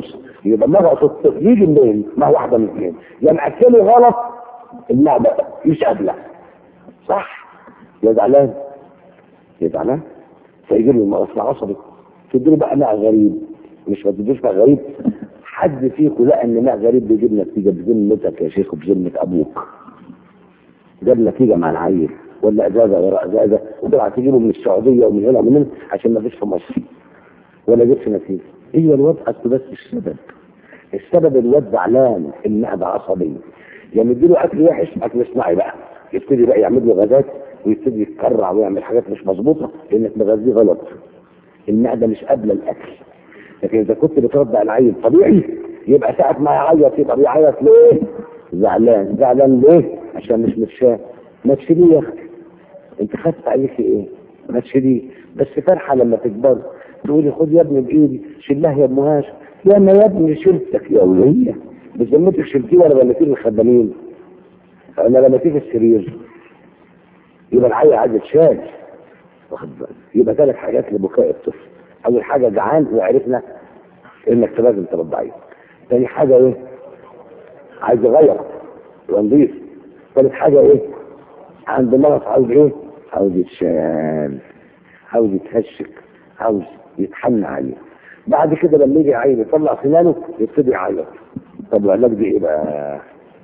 يبقى نغص الطفل يجي منين؟ ما هو واحده من اثنين يا مأكله غلط المعده مش قابله صح يا زعلان يا زعلان فيجي له المغص العصبي تديله بقى ماء غريب مش ما تديش ماء غريب حد فيكم لقى ان ماء غريب بيجيب نتيجه بذمتك يا شيخ وبذمه ابوك جاب نتيجه مع العيل ولا ازازه وراء ازازه وطلع تجيبه من السعوديه ومن هنا ومن هنا عشان ما فيش في مصر ولا جبت نتيجه هي الواد اصل بس السبب السبب الواد زعلان المعده عصبيه يعني يديله اكل وحش اكل صناعي بقى يبتدي بقى يعمل له غازات ويبتدي يتكرع ويعمل حاجات مش مظبوطه لانك مغذيه غلط المعده مش قابله الاكل لكن اذا كنت بترضع العيل طبيعي يبقى ساعه ما يعيط يبقى بيعيط ليه؟ زعلان زعلان ليه؟ عشان مش متشاف ما تشيليه يا اختي انت خدت عليك ايه؟ ما تشيليه بس فرحه لما تكبر تقولي خد يا ابني بايدي شيلها يا ابن هاشم يا ما يا ابني شلتك يا وليه بذمتك شلتيه ولا رميتيه للخدامين؟ انا رميتيه في السرير يبقى العيل عايز يتشال واخد بالك يبقى ثلاث حاجات لبكاء الطفل اول حاجه جعان وعرفنا انك لازم ترضعيه تاني حاجه ايه عايز يغير يبقى نضيف ثالث حاجه ايه عند مرض عاوز ايه عاوز يتشال عاوز يتهشك عاوز يتحن عليه بعد كده لما يجي عيل يطلع سنانه يبتدي يعيط طب العلاج دي ايه بقى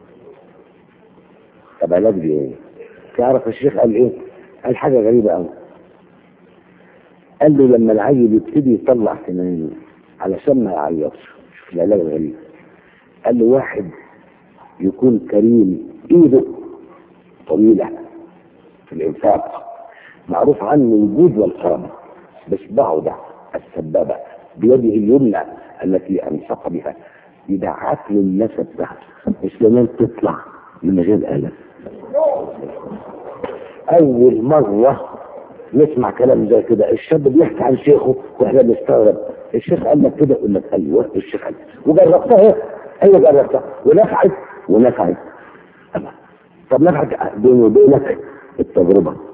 طب علاج دي ايه تعرف الشيخ قال ايه قال حاجه غريبه قوي قال له لما العيل يبتدي يطلع سنانه علشان ما يعيطش شوف العلاج الغريب قال له واحد يكون كريم ايده طويله في الانفاق معروف عنه الجود والكرم بصبعه ده السبابه بيده اليمنى التي انفق بها يدعك له النسب ده السنان تطلع من غير الم اول مره نسمع كلام زي كده الشاب بيحكي عن شيخه واحنا بنستغرب الشيخ قال لك كده يقول لك ايوه الشيخ قال وجربتها ايوه جربتها ونفعت ونفعت طب نفعت بيني وبينك التجربه